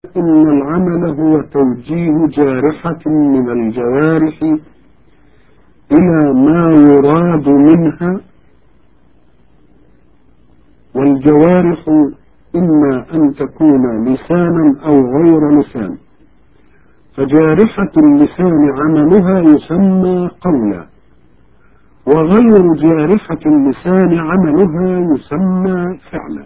إن العمل هو توجيه جارحة من الجوارح إلى ما يراد منها والجوارح إما أن تكون لسانا أو غير لسان فجارحة اللسان عملها يسمى قولا وغير جارحة اللسان عملها يسمى فعلا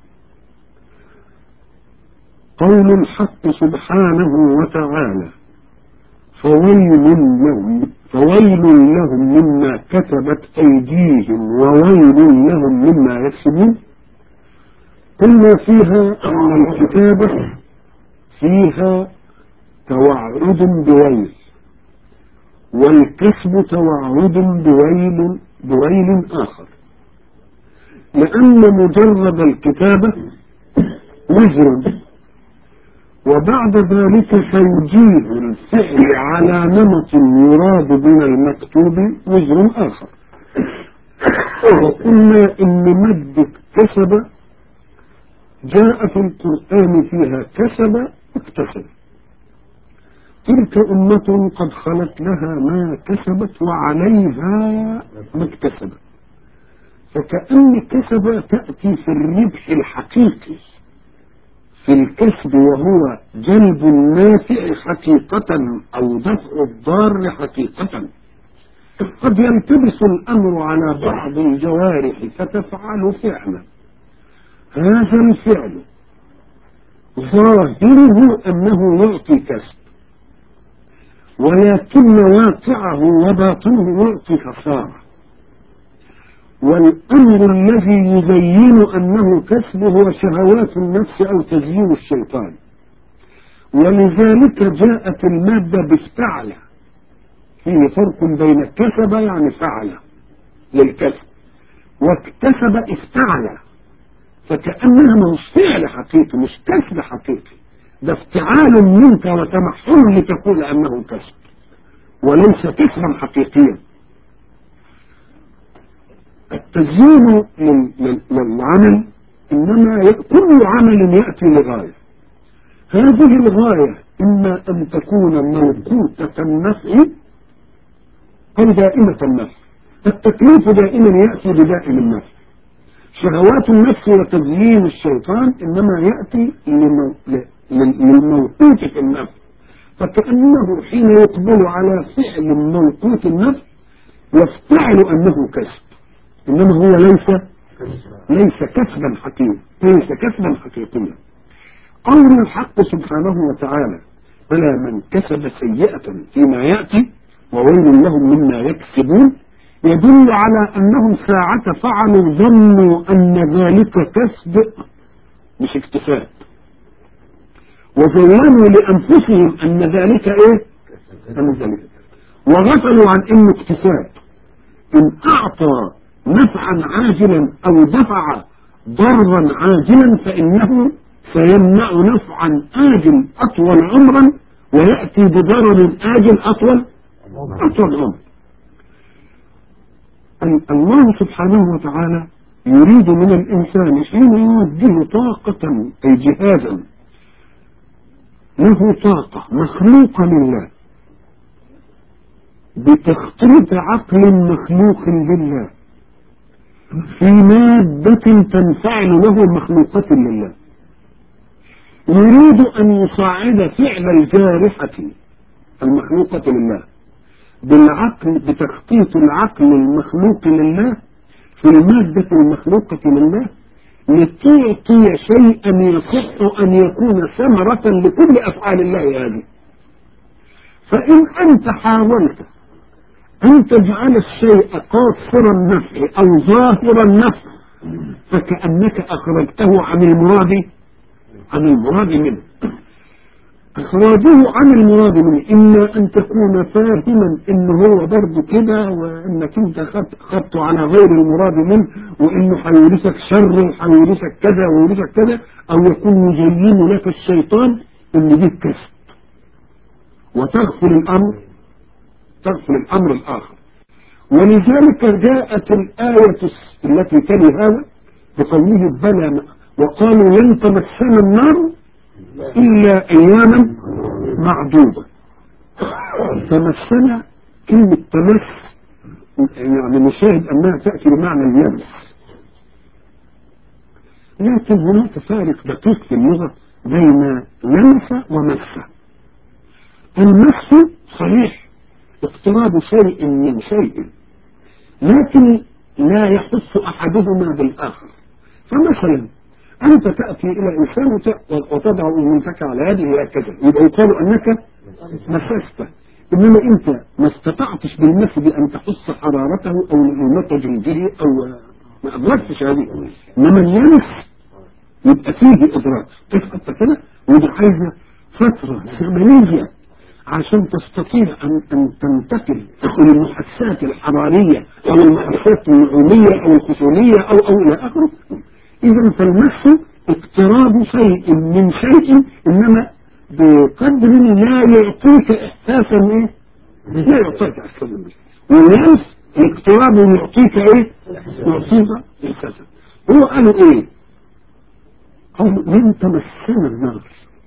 قول الحق سبحانه وتعالى فويل لهم فويل لهم مما كتبت أيديهم وويل لهم مما يكسبون قلنا فيها أن الكتابة فيها توعد بويل والكسب توعد بويل بويل آخر لأن مجرد الكتابة وزر وبعد ذلك توجيه الفعل على نمط يراد من المكتوب وزر آخر وقلنا إن مد كسب جاء في القرآن فيها كسب اكتسب تلك أمة قد خلت لها ما كسبت وعليها ما اكتسبت فكأن كسب تأتي في الربح الحقيقي في الكسب وهو جلب النافع حقيقة أو دفع الضار حقيقة قد يلتبس الأمر على بعض الجوارح فتفعل فعلا هذا الفعل ظاهره أنه يعطي كسب ولكن واقعه وباطنه يعطي خسارة والأمر الذي يبين أنه كسب هو شهوات النفس أو تزيين الشيطان ولذلك جاءت المادة بافتعل فيه فرق بين كسب يعني فعل للكسب واكتسب افتعل فكأنها مش فعل حقيقي مش كسب حقيقي ده افتعال منك وتمحصن لتقول أنه كسب وليس كسبا حقيقيا التزيين للعمل إنما كل عمل يأتي لغاية هذه الغاية إما أن تكون موقوتة النفع أو دائمة النفع التكليف دائما يأتي بدائم النفع شهوات النفس وتزيين الشيطان إنما يأتي للموقوت في النفس فكأنه حين يقبل على فعل موقوت النفس يفتعل أنه كسب إنما هو ليس ليس كسبا حقيقيا ليس كسبا حقيقيا قول الحق سبحانه وتعالى بلى من كسب سيئة فيما يأتي وويل لهم مما يكسبون يدل على أنهم ساعة فعلوا ظنوا أن ذلك كسب مش اكتساب وظنوا لأنفسهم أن ذلك إيه أن ذلك وغفلوا عن أنه اكتساب إن أعطى نفعا عاجلا أو دفع ضرا عاجلا فإنه سيمنع نفعا آجل أطول عمرا ويأتي بضرر آجل أطول أطول عمر الله سبحانه وتعالى يريد من الإنسان حين يوجه طاقة أي جهازا له طاقة مخلوقة لله بتخطيط عقل مخلوق لله في مادة تنفعل له مخلوقة لله يريد أن يصعد فعل الجارحة المخلوقة لله بالعقل بتخطيط العقل المخلوق لله في المادة المخلوقة لله لتعطي شيئا يصح أن يكون ثمرة لكل أفعال الله هذه فإن أنت حاولت أن تجعل الشيء قاصر النفع أو ظاهر النفع فكأنك أخرجته عن المراد عن المراد منه إخراجه عن المراد منه إما أن تكون فاهما إن هو برضه كده وإنك أنت خدته على غير المراد منه وإنه هيورثك شر وهيورثك كذا ويورثك كذا أو يكون يزين لك الشيطان إن دي كسب وتغفل الأمر تغفل الأمر الآخر ولذلك جاءت الآية التي تلي هذا بقوله بلى وقالوا لن تمسنا النار إلا أياما معدودة تمثل كلمة تمس يعني نشاهد أنها تأتي بمعنى اللمس لكن هناك فارق دقيق في اللغة بين لمس ومس المس صحيح اقتراب شيء من شيء لكن لا يحس أحدهما بالآخر فمثلا أنت تأتي إلى إنسان وتضع يمينك على يده هكذا يبقى يقال أنك مسسته إنما أنت ما استطعتش بالمس بأن تحس حرارته أو نعومة جلده أو ما أدركتش هذه إنما اللمس يبقى فيه إدراك كيف أنت كده ودي عايزة فترة زمنية عشان تستطيع أن, أن تنتقل من المحسات الحرارية أو المحسات النعومية أو الخشونية أو أو إلى آخره إذا فالمس اقتراب شيء من شيء إنما بقدر لا يعطيك إحساسا إيه؟ لا يعطيك إحساسا والناس الاقتراب يعطيك إيه؟ يعطيك إحساسا هو قالوا إيه؟ قالوا من تمسنا النار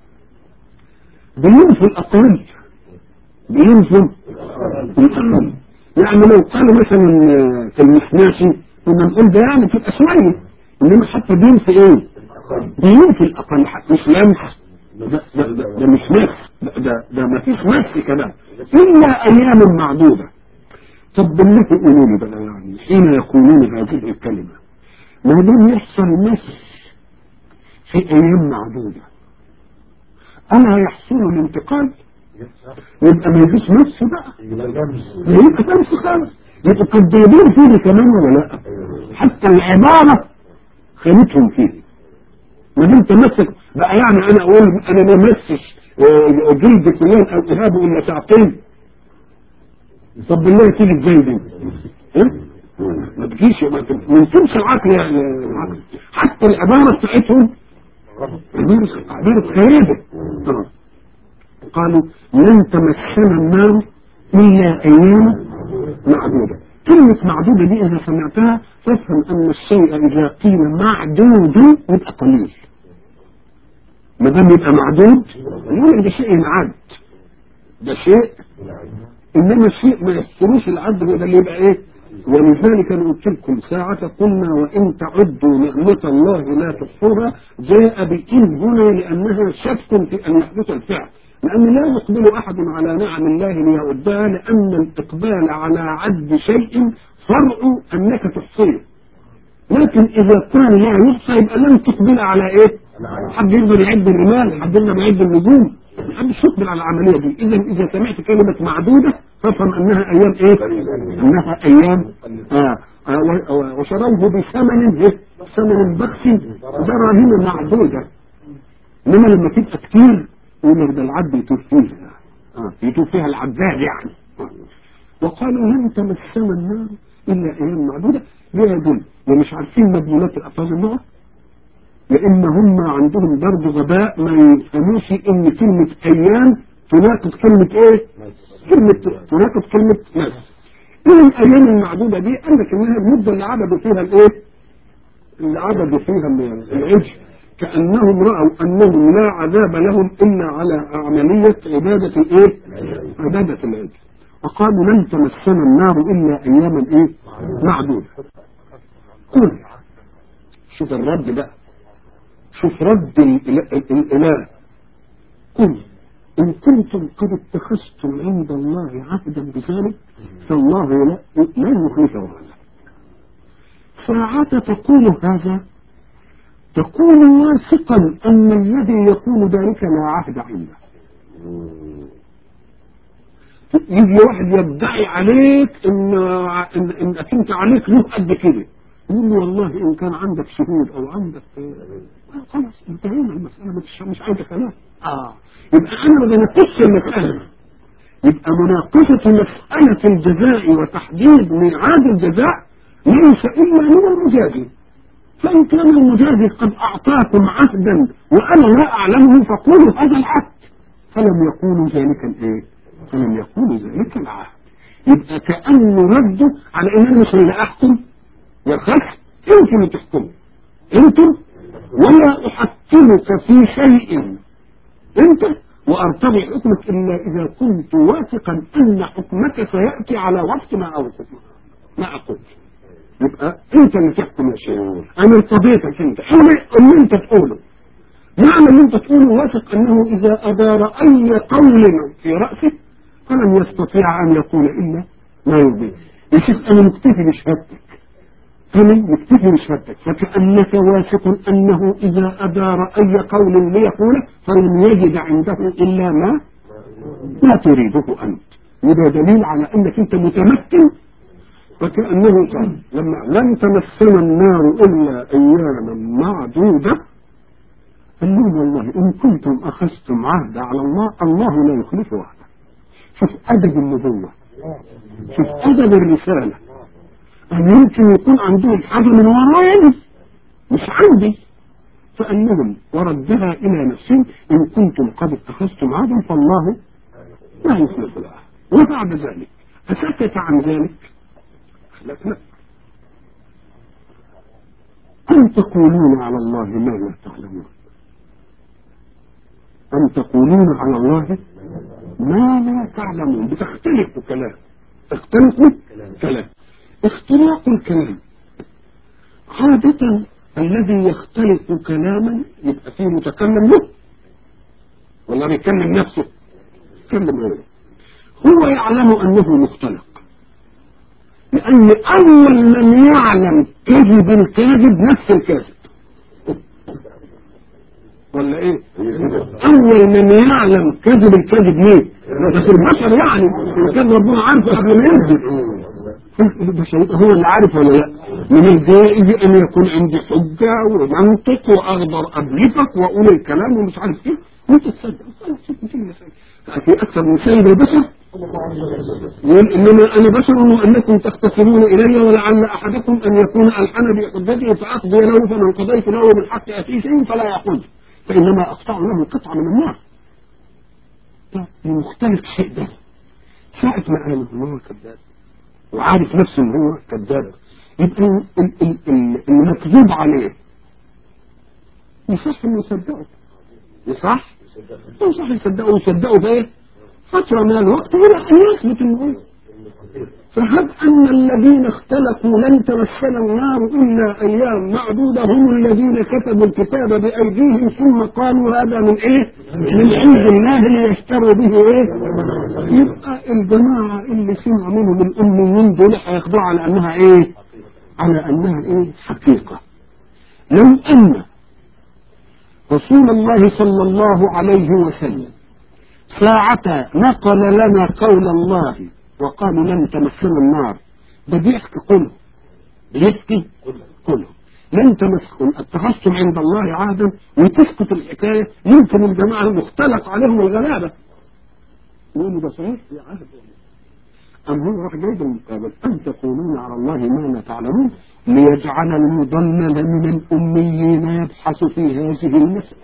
بينفي الأقل بينفي الأقل يعني لو قالوا مثلا في المسناشي كنا نقول ده يعني تبقى شوية إنما حتى بينفي إيه؟ بينفي الأقل مش لمس ده, ده, ده, ده مش نفس ده, ده, ده ما فيش نفس كمان إلا أيام معدودة طب بالله قولوا لي بقى يعني حين يقولون هذه الكلمة ما دام يحصل نفس في أيام معدودة ألا يحصل الانتقال يبقى ما يجيش نفس بقى يبقى نفس خالص يبقى كدابين فيه كمان ولا لا حتى العبارة خانتهم فيه ما دام تمسك بقى يعني انا اقول انا ما مسش جلد فلان او اهابه الا ساعتين طب بالله تيجي ازاي دي إيه؟ ما تجيش ما تنسبش العقل يعني العقل. حتى العبارة بتاعتهم عبارة عبارة خيابة قالوا لن تمسنا النار إلا أيام معدودة كلمة معدودة دي إذا سمعتها تفهم أن الشيء إذا قيل معدود يبقى قليل ما دام يبقى معدود يقول ده شيء ينعد ده شيء إنما الشيء ما يحصلوش العد هو ده اللي يبقى إيه ولذلك أنا قلت لكم ساعة قلنا وإن تعدوا نعمة الله لا تحصوها جاء بإن هنا لأنها شك في أن يحدث الفعل لأن لا يقبل أحد على نعم الله ليعدها لأن الإقبال على عد شيء فرع أنك تحصيه لكن إذا كان لا يحصى يبقى لن تقبل على إيه؟ حد يقدر يعد الرمال حد يقدر يعد النجوم محدش يقبل على العملية دي إذا إذا سمعت كلمة معدودة فافهم أنها أيام إيه؟ أنها أيام آه آه وشروه بثمن إيه؟ ثمن بخس دراهم معدودة إنما لما تبقى كتير يقول ده العبد يتوب فيها آه. يتوب فيها العباد يعني آه. وقالوا لن تمسنا النار إلا أيام معدودة يدل ومش عارفين مدلولات الألفاظ النار لأن هم عندهم برضه غباء ما يفهموش إن كلمة أيام تناقض كلمة إيه؟ كلمة تناقض كلمة ناس إيه الأيام المعدودة دي قال لك إنها المدة اللي عبدوا فيها الإيه؟ اللي عبدوا فيها العجل كأنهم رأوا أنهم لا عذاب لهم إلا على عملية عبادة الإيه؟ عبادة العجل وقالوا لن تمسنا النار إلا أياما إيه؟ معدودة قل شوف الرد بقى شوف رد الإله قل إن كنتم قد اتخذتم عند الله عهدا بذلك فالله لا, لا يخلفه وعلا ساعة تقول هذا تكون واثقا أن الذي يقول ذلك لا عهد عنده يجي واحد يدعي عليك إن إن إنك أنت عليك له قد كده يقول له والله إن كان عندك شهود أو عندك خلاص انتهينا المسألة مش مش عايزة كلام آه يبقى أنا ما بناقشش المسألة يبقى مناقشة مسألة الجزاء وتحديد ميعاد الجزاء ليس إلا من المجازي فإن كان المجازي قد أعطاكم عهدا وأنا لا أعلمه فقولوا هذا العهد فلم يقولوا ذلك الإيه؟ فلم يقولوا ذلك العهد يبقى كأنه رد على إن أنا مش اللي أحكم يا خلق أنتم اللي تحكموا أنتم ولا أحكمك في شيء انت وارتضي حكمك الا اذا كنت واثقا ان حكمك سياتي على وفق ما اوصف ما اقول يبقى انت اللي تحكم يا شيخ انا ارتضيتك انت اللي انت تقوله معنى اللي انت تقوله واثق انه اذا ادار اي قول في راسه فلن يستطيع ان يقول الا ما يرضيه يا شيخ انا مكتفي بشهادتك أنا مكتفي بشهادتك فكأنك واثق أنه إذا أدار أي قول ليقوله فلن يجد عنده إلا ما لا تريده أنت وده دليل على أنك أنت متمكن فكأنه قال لما لن تمسنا النار إلا أياما معدودة قال لهم والله إن كنتم أخذتم عهد على الله الله لا يخلف وعده شوف أدب النبوة شوف أدب الرسالة أن يمكن يكون عندهم حاجة من وراء مش عندي فأنهم وردها إلى نفسهم إن كنتم قد اتخذتم عهدا فالله لا يخلف العهد وبعد ذلك أسكت عن ذلك لا أن تقولون على الله ما لا تعلمون أن تقولون على الله ما لا تعلمون بتختلفوا كلام تختلفوا كلام اختلاق الكلام عادة الذي يختلق كلاما يبقى فيه متكلم له ولا بيكلم نفسه يتكلم غيره هو يعلم انه مختلق لان اول من يعلم كذب الكاذب نفس الكاذب ولا ايه اول من يعلم كذب الكاذب مين بس البشر يعني ان كان ربنا عارفه قبل ما ينزل البشر هو اللي عارف ولا لا من الجائز ان يكون عندي حجه ومنطق واقدر ابلغك واقول الكلام ومش عارف ايه وانت تصدق في اكثر من سيد البشر يقول انما انا بشر وانكم تختصمون الي ولعل احدكم ان يكون الحن بحجته فاقضي له فمن قضيت له بالحق اتي شيء فلا ياخذ فانما اقطع له قطعه من النار المختلف شيء ده ساعة ما قال ان هو كذاب وعارف نفسه ان هو كذاب يبقى ال- ال- ال- المكذوب عليه يصح انه يصدقه يصح؟ يصح يصدقه ويصدقه بايه؟ فترة من الوقت إلى أن يثبت النبوة فهب أن الذين اختلفوا لن تمسنا النار إلا أيام معدودة هم الذين كتبوا الكتاب بأيديهم ثم قالوا هذا من إيه؟ من عند الله ليشتروا به إيه؟ يبقى الجماعة اللي سمعوا منهم الأميين دول هياخدوها على أنها إيه؟ على أنها إيه؟ حقيقة لو أن رسول الله صلى الله عليه وسلم ساعة نقل لنا قول الله وقالوا لن تمسنا النار ده بيحكي قوله بيحكي قوله لن تمسكم اتخذتم عند الله عهدا وتسكت الحكاية يمكن الجماعة المختلق عليهم الغلابة يقولوا ده صحيح في عهد أم هو راح جايب المقابل أن تقولون على الله ما لا تعلمون ليجعل المضلل من الأميين يبحث في هذه المسألة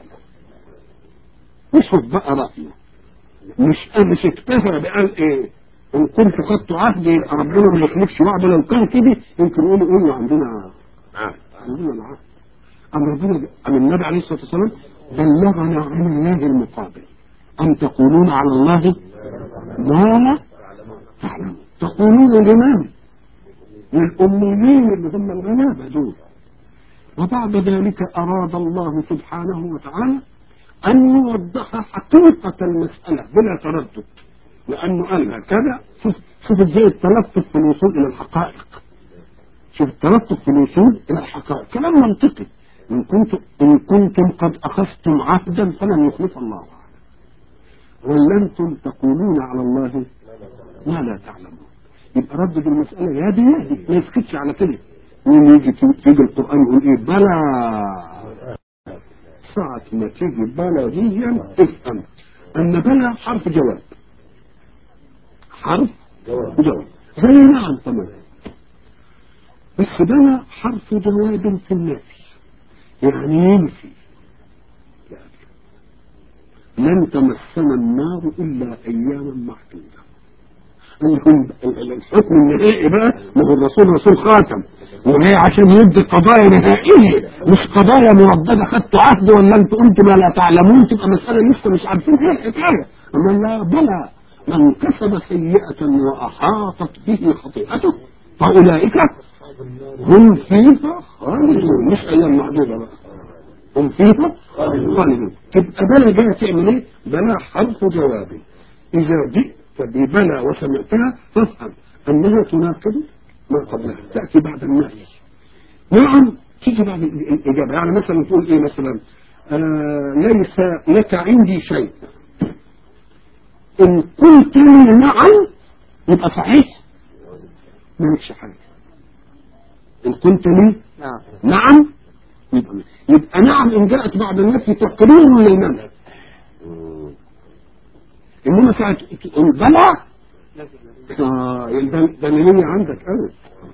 نشوف بقى رأيه مش مش اكتفى بقال ايه ان كنت خدت عهد يبقى ربنا ما يخلفش وعده لو كان كده يمكن يقولوا ايه عندنا عهد عندنا العهد ام ربنا ام النبي عليه الصلاه والسلام بلغنا عن الله المقابل ان تقولون على الله ما لا تعلمون تقولون لمن للأميين اللي هم الغلابة دول وبعد ذلك أراد الله سبحانه وتعالى أن يوضح حقيقة المسألة بلا تردد لأنه قال هكذا شوف شوف ازاي التلطف في الوصول إلى الحقائق شوف التلطف في الوصول إلى الحقائق كلام منطقي إن كنتم إن كنتم قد أخذتم عهدا فلن يخلف الله ولا أنتم تقولون على الله ما لا تعلمون يبقى ردد المسألة يا دي يا دي ما يسكتش على كده مين يجي تيجي القرآن يقول إيه بلى ساعة ما تيجي بلديا افهم أن بلى حرف جواب حرف جواب زي نعم طبعا بس بلى حرف جواب في النفي يعني ينفي لن تمسنا النار إلا أياما معدودة الحكم النهائي بقى ما هو الرسول رسول خاتم وهي عشان يدي قضايا نهائية مش قضايا مرددة خدتوا عهد ولا انتوا قلتوا ما لا تعلمون تبقى مسألة لسه مش عارفين ايه الحكاية اما لا بلى من كسب سيئة وأحاطت به خطيئته فأولئك هم فيها خالدون مش أيام معدودة بقى هم فيها خالدون تبقى بلى جاية تعمل ايه؟ بلى حرف جواب إذا جئت ببلى وسمعتها فافهم أنها تناقض ما قبلها تأتي بعد النهي نعم تيجي بعد الإجابة يعني مثلا تقول إيه مثلا آه ليس لك عندي شيء إن قلت لي نعم يبقى صحيح مالكش حاجة إن قلت لي نعم نعم يبقى, يبقى نعم إن جاءت بعد النفي تقرير للمنع إنما ساعة تقول بلى آه ده ده اللي عندك قوي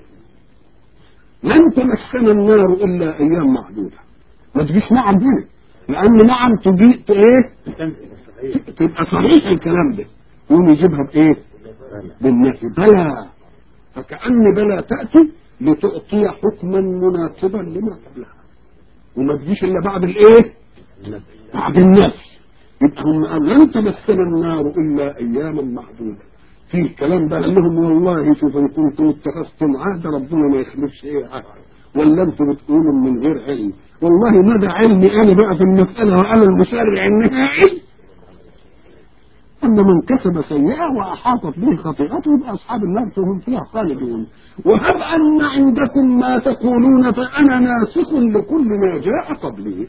لن تمسنا النار إلا أيام معدودة ما تجيش نعم دي لأن نعم تجي إيه تبقى صحيح الكلام ده يقوم يجيبها بإيه بالنفي بلى فكأن بلى تأتي لتعطي حكما مناسبا لما قبلها وما تجيش إلا بعد الإيه بعد النفي يبقى هم قال لن تمسنا النار إلا أياما معدودة في كلام بقى قال لهم والله شوف ان كنتم اتخذتم عهد ربنا ما يخلفش ايه عهد ولا انتم بتقولوا من غير علم والله مدى علمي انا بقى في المسألة وانا المشرع النهائي أن من كسب سيئة وأحاطت به خطيئته يبقى أصحاب النار فهم فيها خالدون وهب أن عندكم ما تقولون فأنا ناسخ لكل ما جاء قبلي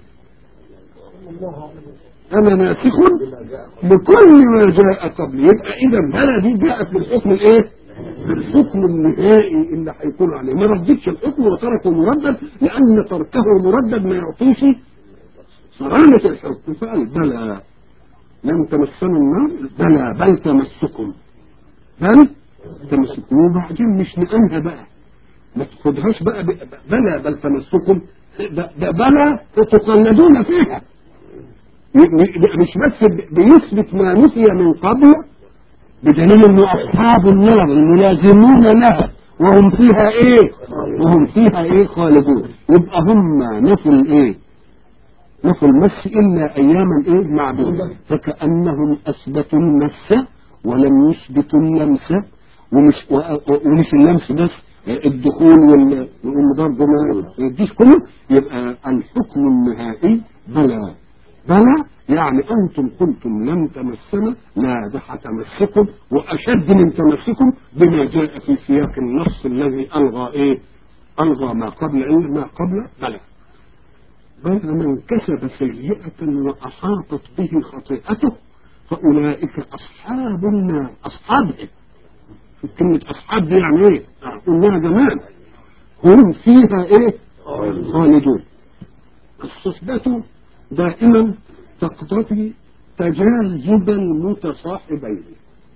أنا ناسخ لكل ما جاء قبلي يبقى إذا بلى دي جاءت بالحكم الإيه؟ بالحكم النهائي اللي هيكون عليه ما ردتش الحكم وتركه مردد لأن تركه مردد ما يعطيش صرامة الحكم فقال بلى لم تمسنا النار بلى بل تمسكم بل تمسكم وبعدين مش نقلها بقى ما تاخدهاش بقى ب- بلى بل تمسكم ده ده بلى تقلدون فيها م- م- مش بس ب- بيثبت ما نفي من قبل بدليل انه اصحاب النار الملازمون لها وهم فيها ايه وهم فيها ايه خالدون يبقى هم نفوا الايه نفوا المس الا اياما ايه معدودة فكانهم اثبتوا المس ولم يثبتوا اللمس ومش و- و- ومش اللمس بس الدخول وال- وان برضه ما يديش كله يبقى الحكم النهائي بلى بلى يعني انتم قلتم لم تمسنا لا ده هتمسكم واشد من تمسكم بما جاء في سياق النص الذي الغى ايه الغى ما قبل علم ما قبل بلى بل من كسب سيئة وأحاطت به خطيئته فأولئك أصحاب النار أصحابه كلمة أصحاب دي يعني إيه؟ قلناها زمان هم فيها إيه؟ خالدون الصحبة دائما تقتضي تجاذب المتصاحبين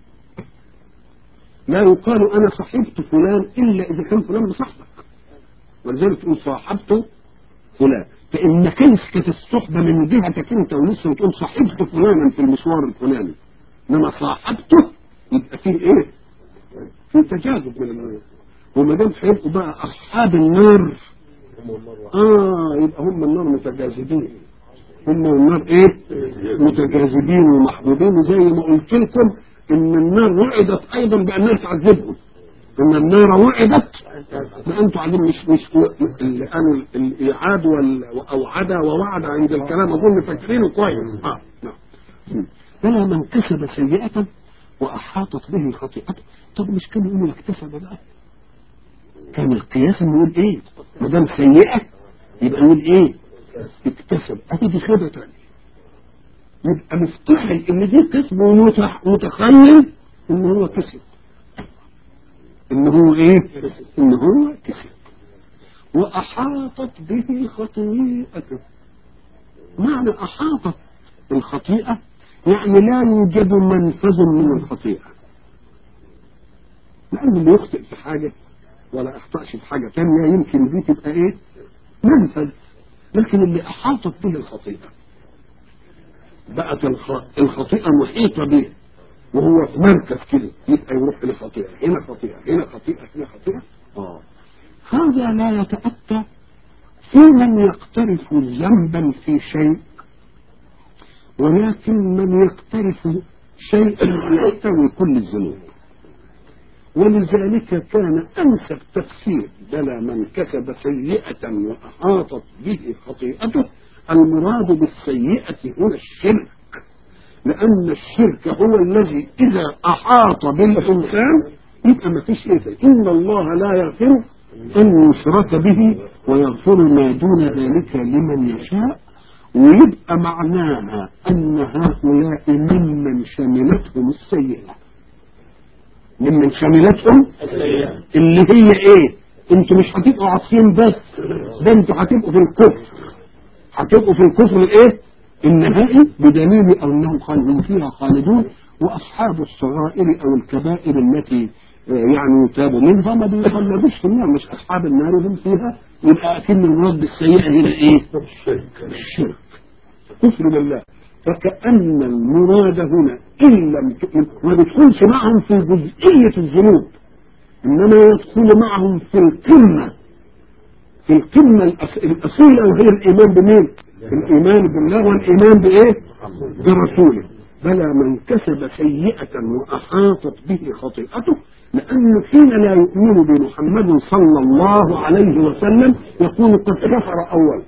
لا يقال أنا صحبت فلان إلا إذا كان فلان بصحبك ولذلك تقول صاحبته فلان فإن كانت كانت الصحبة من جهتك أنت ولسه وتقول صاحبت فلانا في المشوار الفلاني إنما صاحبته يبقى فيه إيه؟ في تجاذب من النار وما دام هيبقوا بقى أصحاب النار آه يبقى هم النار متجاذبين هم النار إيه؟ متجاذبين ومحبوبين زي ما قلت لكم إن النار وعدت أيضا بأنها تعذبهم إن النار وعدت ما أنتم عايزين مش مش اللي قالوا الإيعاد والأوعد ووعد عند الكلام أظن فاكرينه كويس آه نعم بلى من كسب سيئة وأحاطت به خطيئته طب مش كان يقول اكتسب بقى كان القياس نقول ايه ما دام سيئة يبقى نقول ايه اكتسب ادي دي خيبة تانية يبقى مفتحل ان دي قسم متخيل ان هو كسب ان هو ايه ان هو كسب واحاطت به خطيئته معنى احاطت الخطيئة يعني لا يوجد منفذ من الخطيئة لأن اللي يخطئ في حاجة ولا أخطأش في حاجة تانية يمكن دي تبقى إيه منفذ لكن اللي أحاطت به الخطيئة بقت الخ... الخطيئة محيطة به وهو في مركز كده يبقى يروح لخطيئة هنا خطيئة هنا خطيئة هنا خطيئة اه هذا لا يتأتى في من يقترف ذنبا في شيء ولكن من يقترف شيئا يحتوي كل الذنوب ولذلك كان أنسب تفسير بلى من كسب سيئة وأحاطت به خطيئته المراد بالسيئة هنا الشرك لأن الشرك هو الذي إذا أحاط بالإنسان يبقى ما فيش إيه إن الله لا يغفر أن يشرك به ويغفر ما دون ذلك لمن يشاء ويبقى معناها أن هؤلاء ممن شملتهم السيئة ممن شملتهم اللي هي ايه انتوا مش هتبقوا عاصيين بس ده انتوا هتبقوا في الكفر هتبقوا في الكفر الايه النهائي بدليل انهم خالدون فيها خالدون واصحاب الصغائر او الكبائر التي يعني يتاب منها ما بيخلدوش في النار مش اصحاب النار هم فيها يبقى اكن المراد بالسيئه هنا ايه؟ الشرك كفر بالله فكأن المراد هنا إن لم ما بيدخلش معهم في جزئية الذنوب إنما يدخل معهم في القمة في القمة الأصيلة وهي الإيمان بمين؟ الإيمان بالله والإيمان بإيه؟ برسوله بلى من كسب سيئة وأحاطت به خطيئته لأنه حين لا يؤمن بمحمد صلى الله عليه وسلم يكون قد كفر أولا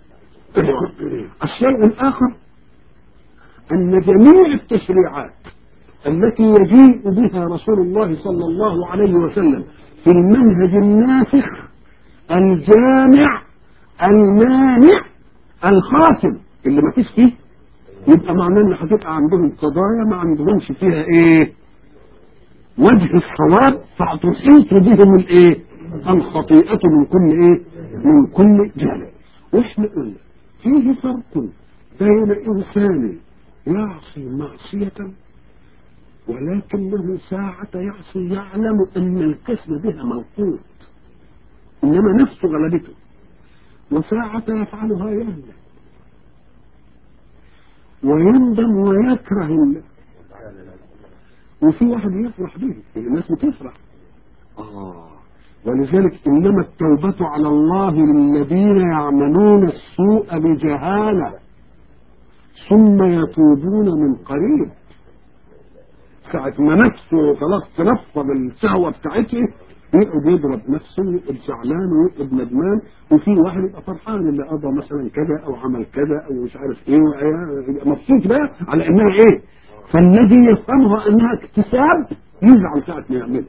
الشيء الآخر أن جميع التشريعات التي يجيء بها رسول الله صلى الله عليه وسلم في المنهج الناسخ الجامع المانع الخاتم اللي ما فيش فيه يبقى معناه ان هتبقى عندهم قضايا ما عندهمش فيها ايه وجه الصواب فتحيط بهم الايه الخطيئة من كل ايه من كل جانب واحنا قلنا فيه فرق بين انسان يعصي معصية ولكنه ساعة يعصي يعلم أن الكسب بها موقوت إنما نفسه غلبته وساعة يفعلها يندم ويندم ويكره الله وفي واحد يفرح به الناس بتفرح آه ولذلك إنما التوبة على الله للذين يعملون السوء بجهالة ثم يتوبون من قريب ساعة ما نفسه خلاص تنفض الشهوة بتاعته يقعد يضرب نفسه ويقعد زعلان ويقعد ندمان وفي واحد يبقى فرحان اللي قضى مثلا كذا او عمل كذا او مش عارف ايه يبقى مبسوط بقى على انها ايه فالذي يفهمها انها اكتساب يزعل ساعة ما يعملها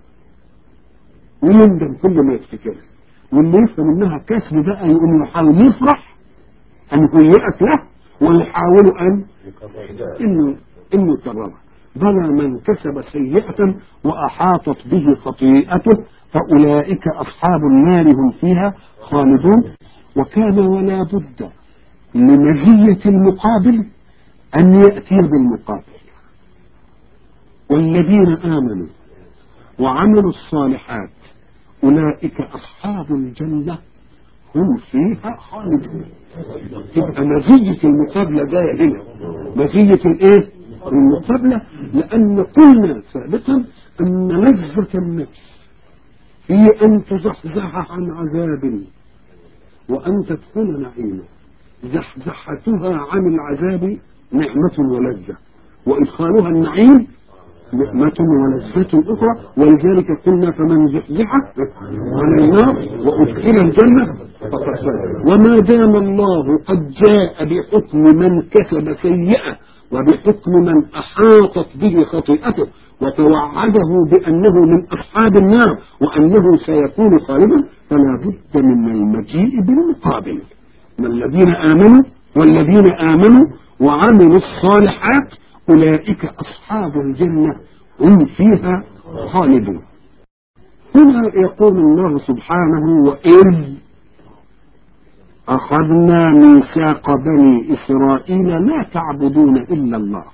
ويندم كل ما يفتكرها واللي يفهم انها كسب بقى يقوم يحاول يفرح ان هيئت له ويحاول ان انه انه يكررها بلى من كسب سيئة وأحاطت به خطيئته فأولئك أصحاب النار هم فيها خالدون وكان ولا بد لمزية المقابل أن يأتي بالمقابل والذين آمنوا وعملوا الصالحات أولئك أصحاب الجنة هم فيها خالدون تبقى مزية المقابلة جاية هنا مزية الايه المقابلة لأن قلنا سابقا أن لذة النفس في أن تزحزح عن عذاب وأن تدخل نعيما زحزحتها عن العذاب نعمة ولذة وإدخالها النعيم نعمة ولذة أخرى ولذلك قلنا فمن زحزح عن النار وأدخل الجنة فقد فاز وما دام الله قد جاء بحكم من كسب سيئة وبحكم من أحاطت به خطيئته وتوعده بأنه من أصحاب النار وأنه سيكون خالدا فلا بد من المجيء بالمقابل من الذين آمنوا والذين آمنوا وعملوا الصالحات أولئك أصحاب الجنة هم فيها خالدون هنا يقول الله سبحانه وإذ أخذنا ميثاق بني إسرائيل لا تعبدون إلا الله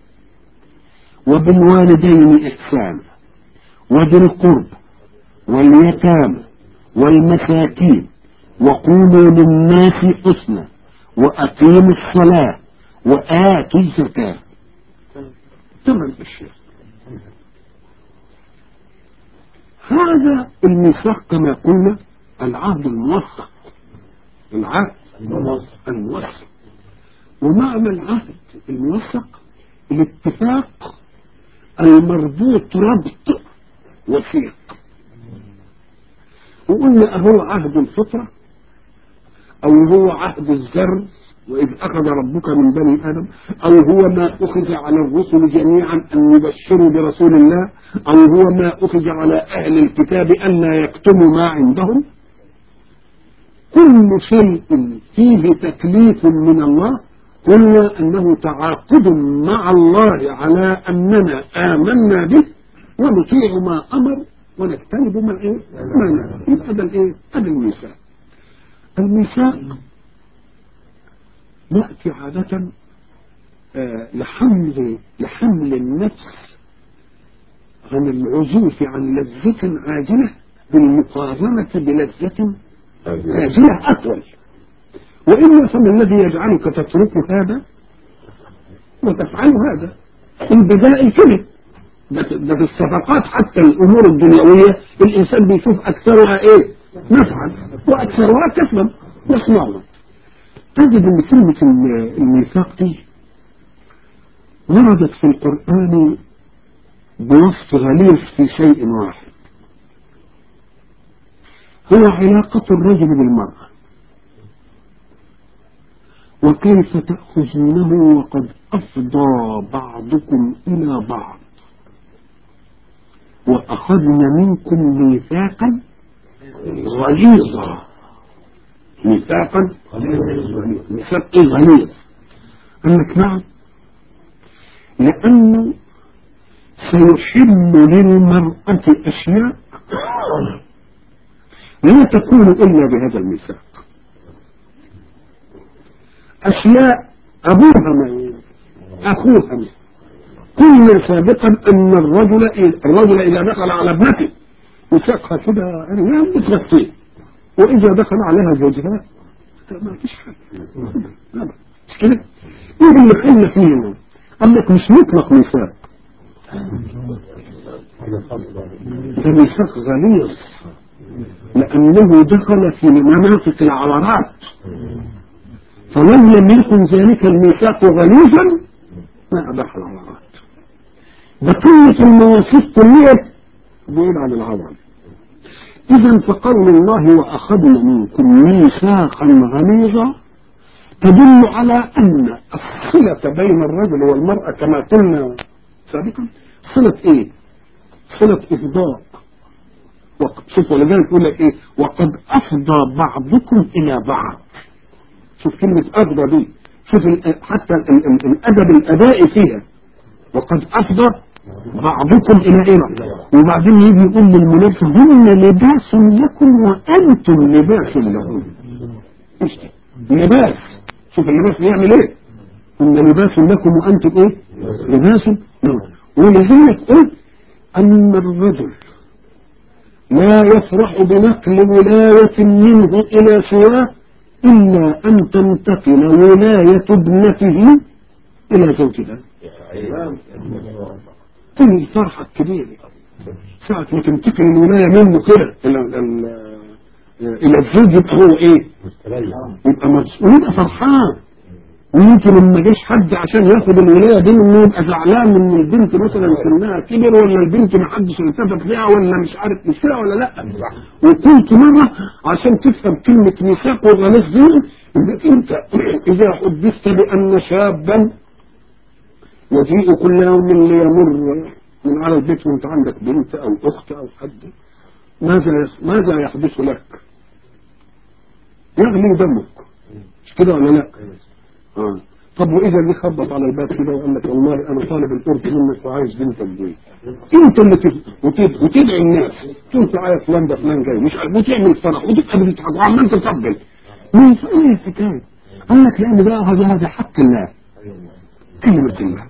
وبالوالدين إحسانا وذي القرب واليتامى والمساكين وقولوا للناس حسنا وأقيموا الصلاة وآتوا الزكاة ثمان أشياء هذا الميثاق كما قلنا العهد الموثق العهد الموثق ومعنى العهد الموثق الاتفاق المربوط ربط وثيق وقلنا أهو عهد الفطرة أو هو عهد الزر وإذ أخذ ربك من بني آدم أو هو ما أخذ على الرسل جميعا أن يبشروا برسول الله أو هو ما أخذ على أهل الكتاب أن لا يكتموا ما عندهم كل شيء فيه تكليف من الله قلنا أنه تعاقد مع الله على أننا آمنا به ونطيع ما أمر ونجتنب ما إيه؟ ما نهى يبقى ده الإيه؟ هذا الميثاق الميثاق نأتي عادة آه لحمل لحمل النفس عن العزوف عن لذة عاجلة بالمقارنة بلذة آجلة أطول وإلا فما الذي يجعلك تترك هذا وتفعل هذا البداء كده ده ده في الصفقات حتى الأمور الدنيوية الإنسان بيشوف أكثرها إيه نفعا وأكثرها كسبا يصنعها تجد أن كلمة الميثاق دي وردت في القرآن بوصف غليظ في شيء واحد هو علاقة الرجل بالمرأة وكيف تأخذونه وقد أفضى بعضكم إلى بعض وأخذنا منكم ميثاقا غليظا ميثاقا ميثاق ايه غليظ قال لك نعم لأنه سيحل للمرأة أشياء لا تكون إلا بهذا الميثاق أشياء أبوها ما أخوها ما قلنا سابقا أن الرجل الرجل إذا دخل على ابنته يساقها كده يعني بتغطيه وإذا دخل عليها زوجها ما فيش حاجة مش كده؟ إيه اللي حل فيه قال لك مش مطلق ميثاق ده ميثاق غليظ لأنه دخل في مناطق العورات فمن لم يكن ذلك الميثاق غليظا ما أباح العورات بقية المواثيق كلها بعيد عن العورة إذا فقول الله وأخذنا منكم ميثاقا غليظا تدل على أن الصلة بين الرجل والمرأة كما قلنا سابقا صلة إيه؟ صلة إفضاء شوف ولذلك يقول لك إيه؟ وقد أفضى بعضكم إلى بعض شوف كلمة أفضى دي شوف حتى الأدب الأدائي فيها وقد أفضى بعضكم إلى إيه وبعدين يجي يقول للمنافق هن لباس لكم وأنتم لباس لهم لباس شوف اللباس بيعمل ايه ان لباس لكم وانتم ايه لباس لهم ولذلك قلت ان الرجل لا يفرح بنقل ولاية منه الى سواه الا ان تنتقل ولاية ابنته الى زوجها تنهي الفرحة الكبيرة ساعة ما تنتقل الولاية منه كده الى الى الزوج يبقى هو ايه يبقى مسؤول يبقى فرحان ويمكن لما جاش حد عشان ياخد الولايه دي انه يبقى زعلان ان البنت مثلا سنها كبر ولا البنت ما حدش التفت ليها ولا مش عارف مش كده ولا لا وقلت مره عشان تفهم كلمه ميثاق وغلاس دي انك انت اذا حدثت بان شابا يجيء كل يوم ليمر من على البيت وانت عندك بنت او اخت او حد ماذا ماذا يحدث لك؟ يغلي دمك مش كده ولا لا؟ آه. طب واذا جه خبط على الباب كده وقال لك والله انا طالب القرب منك وعايز بنتك دي انت اللي تد... وتدعي الناس تقول تعالى فلان ده فلان جاي مش عارف وتعمل فرح وتبقى بتضحك وعمال تقبل مين ايه الحكايه؟ قال لك لان ده هذا هذا حق الله كلمه الله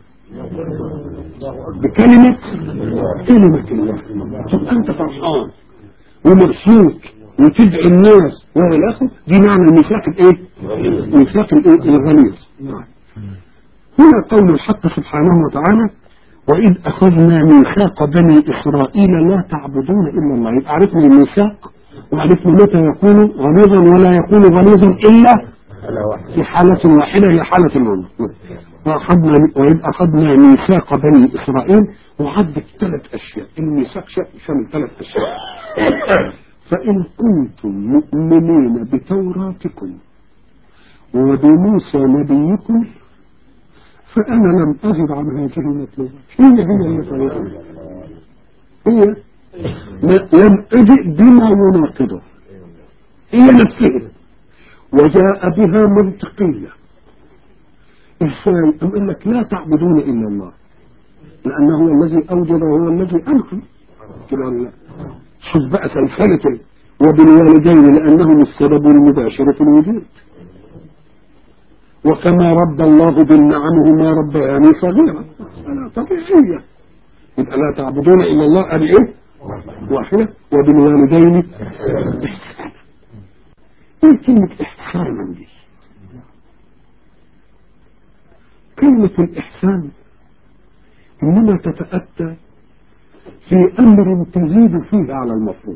بكلمة كلمة الله تبقى انت فرحان ومبسوط وتدعي الناس والى اخره دي معنى الميثاق الايه؟ ميثاق الايه؟ الغليظ هنا قول الحق سبحانه وتعالى وإذ أخذنا ميثاق بني إسرائيل لا تعبدون إلا الله يبقى عرفنا الميثاق وعرفنا متى يكون غليظا ولا يكون غليظا إلا في حالة واحدة هي حالة الموت وأخذنا وإذ أخذنا ميثاق بني إسرائيل وعدت ثلاث أشياء الميثاق شمل ثلاث أشياء فإن كنتم مؤمنين بتوراتكم وبموسى نبيكم فأنا لم أزد عن هذه المطلوبات هي هي المطلوبات هي لم أجئ بما يناقضه هي نفسها وجاء بها منطقية إزاي؟ أم قال لك لا تعبدون إلا الله لأنه هو الذي أوجد وهو الذي أنقذ كده ولا لا؟ شوف بقى سلسلة وبالوالدين لأنهم السبب المباشر في الوجود وكما رب الله بالنعم ما ربياني صغيرا أنا طبيعية يبقى لا تعبدون إلا الله أن إيه؟ واحدة وبالوالدين إحسانا ايه كلمة احسانا دي كلمة الإحسان إنما تتأتى في أمر تزيد فيه على المفروض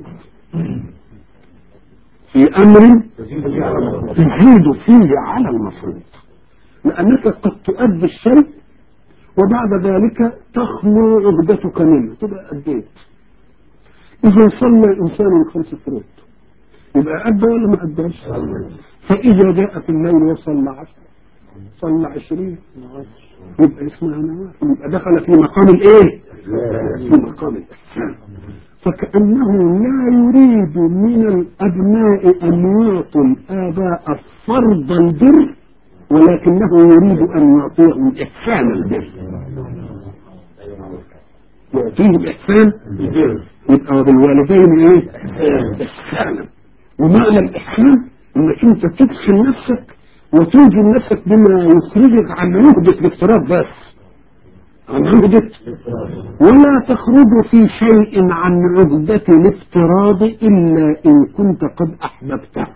في أمر تزيد فيه على المفروض لأنك قد تؤدي الشيء وبعد ذلك تخلو عقدتك منه تبقى أديت إذا صلى الإنسان الخمس فروض يبقى أدى ولا ما أداش فإذا جاء في الليل وصلى عشر صلى عشرين يبقى اسمها نوافل يبقى دخل في مقام الايه في مقام الاحسان فكأنه لا يريد من الأبناء أن يعطوا الآباء فرض البر ولكنه يريد أن يعطيهم إحسان البر يعطيهم إحسان البر يبقى بالوالدين إيه؟ إحسانا ومعنى الإحسان إنك أنت تدخل نفسك وتوجد نفسك بما يخرجك عن عهدة الافتراض بس عن عهدة ولا تخرج في شيء عن عهدة الافتراض إلا إن كنت قد أحببته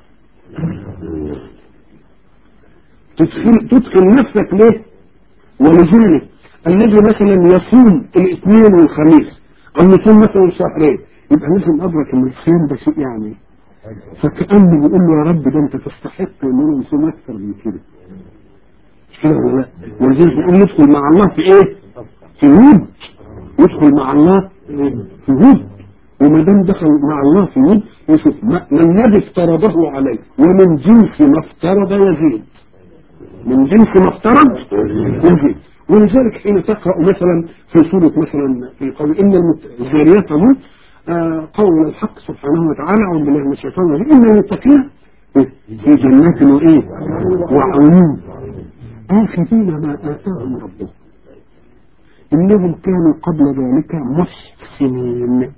تدخل, تدخل نفسك ليه ولذلك الذي مثلا يصوم الاثنين والخميس أو يصوم مثلا شهرين يبقى لازم أدرك إن الصيام ده شيء يعني فكأنه بيقول له يا رب ده انت تستحق ان انا نصوم اكثر من كده مش كده ولا لا ولذلك بيقول ندخل مع الله في ايه في ود ندخل مع الله في ود وما دام دخل مع الله في ود يشوف ما الذي افترضه عليه ومن جنس ما افترض يزيد من جنس ما افترض يزيد ولذلك حين تقرأ مثلا في سورة مثلا في قول إن الذاريات تموت آه قول الحق سبحانه وتعالى أعوذ بالله من الشيطان الرجيم إن المتقين في جنات وإيه وعيون آخذين ما آتاهم ربهم إنهم كانوا قبل ذلك محسنين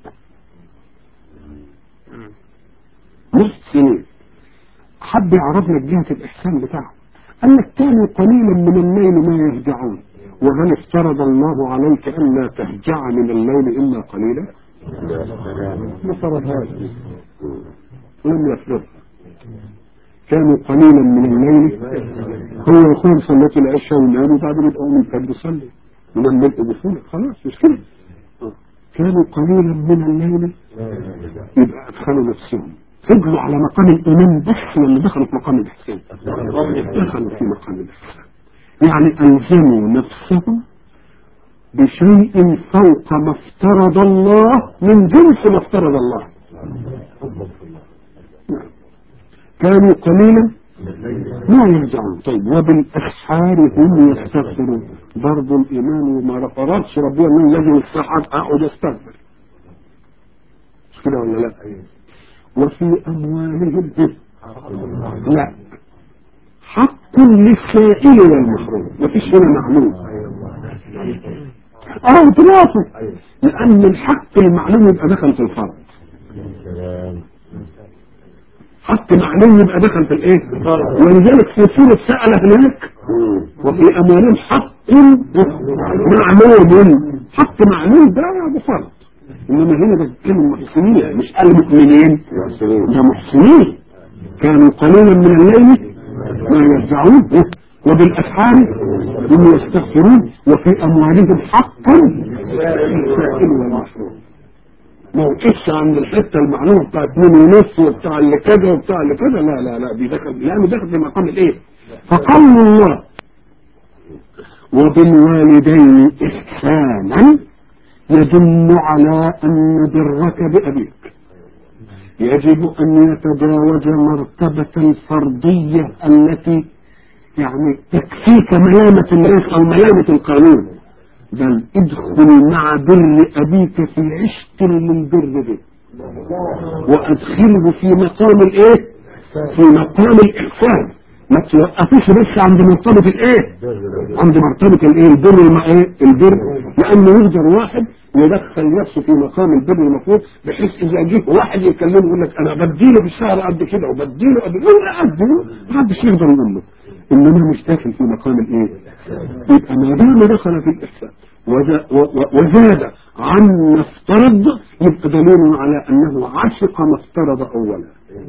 محسنين حب يعرفنا جهة الإحسان بتاعه قال لك كانوا قليلا من الليل ما يهجعون وهل افترض الله عليك ألا تهجع من الليل إلا قليلا ما فرض هذا لم يفرض كانوا قليلا من الليل هو يقول صليت العشاء ونام وبعدين يقوم الفجر يصلي ولما الملء بفول خلاص مش كده كانوا قليلا من الليل يبقى ادخلوا نفسهم فضلوا على مقام الايمان بس ولا دخلوا في مقام الاحسان دخلوا في مقام الاحسان يعني الزموا نفسهم بشيء فوق ما افترض الله من جنس ما افترض الله كانوا قليلا ما يرجعون طيب وبالاسحار هم يستغفرون برضو الايمان وما رفضتش ربنا من الذي يستحق اقعد استغفر مش كده ولا لا وفي اموالهم لا حق للسائل والمحروم مفيش هنا معلوم اه اطلاقه لان الحق المعلوم يبقى دخل في الفرض حق معلوم يبقى دخل في الايه ولذلك في سورة سأل هناك وفي اموالهم حق معلوم حق معلوم ده بفرض انما هنا بتكلم المحسنين مش المؤمنين ده محسنين كانوا قليلا من الليل ما يرجعون وبالاسحار هم يستغفرون وفي اموالهم حق للسائل والمحروم ما وقفش عند الحته المعلومه بتاع اتنين ونص وبتاع اللي كذا وبتاع اللي كذا لا لا لا دي دخل لانه دخل في مقام الايه؟ فقول الله وبالوالدين احسانا يدل على ان برك بابيك يجب ان يتجاوز مرتبه الفرضيه التي يعني تكفيك ملامه الناس او ملامه القانون بل ادخل مع بر أبيك في عشق للبر به وأدخله في مقام الإيه في مقام الإحسان ما توقفوش بس عند مرتبة الإيه عند مرتبة الإيه البر مع إيه البر لأنه يقدر واحد يدخل نفسه في مقام البر المفروض بحيث إذا جه واحد يكلمه يقول لك أنا بديله في الشهر قد كده وبديله قد كده لا أديله ما حدش يقدر يقول له إنما مش داخل في مقام الإيه يبقى ما دام دخل في الإحسان وزاد عن ما افترض يبقى دليل على أنه عشق ما افترض أولا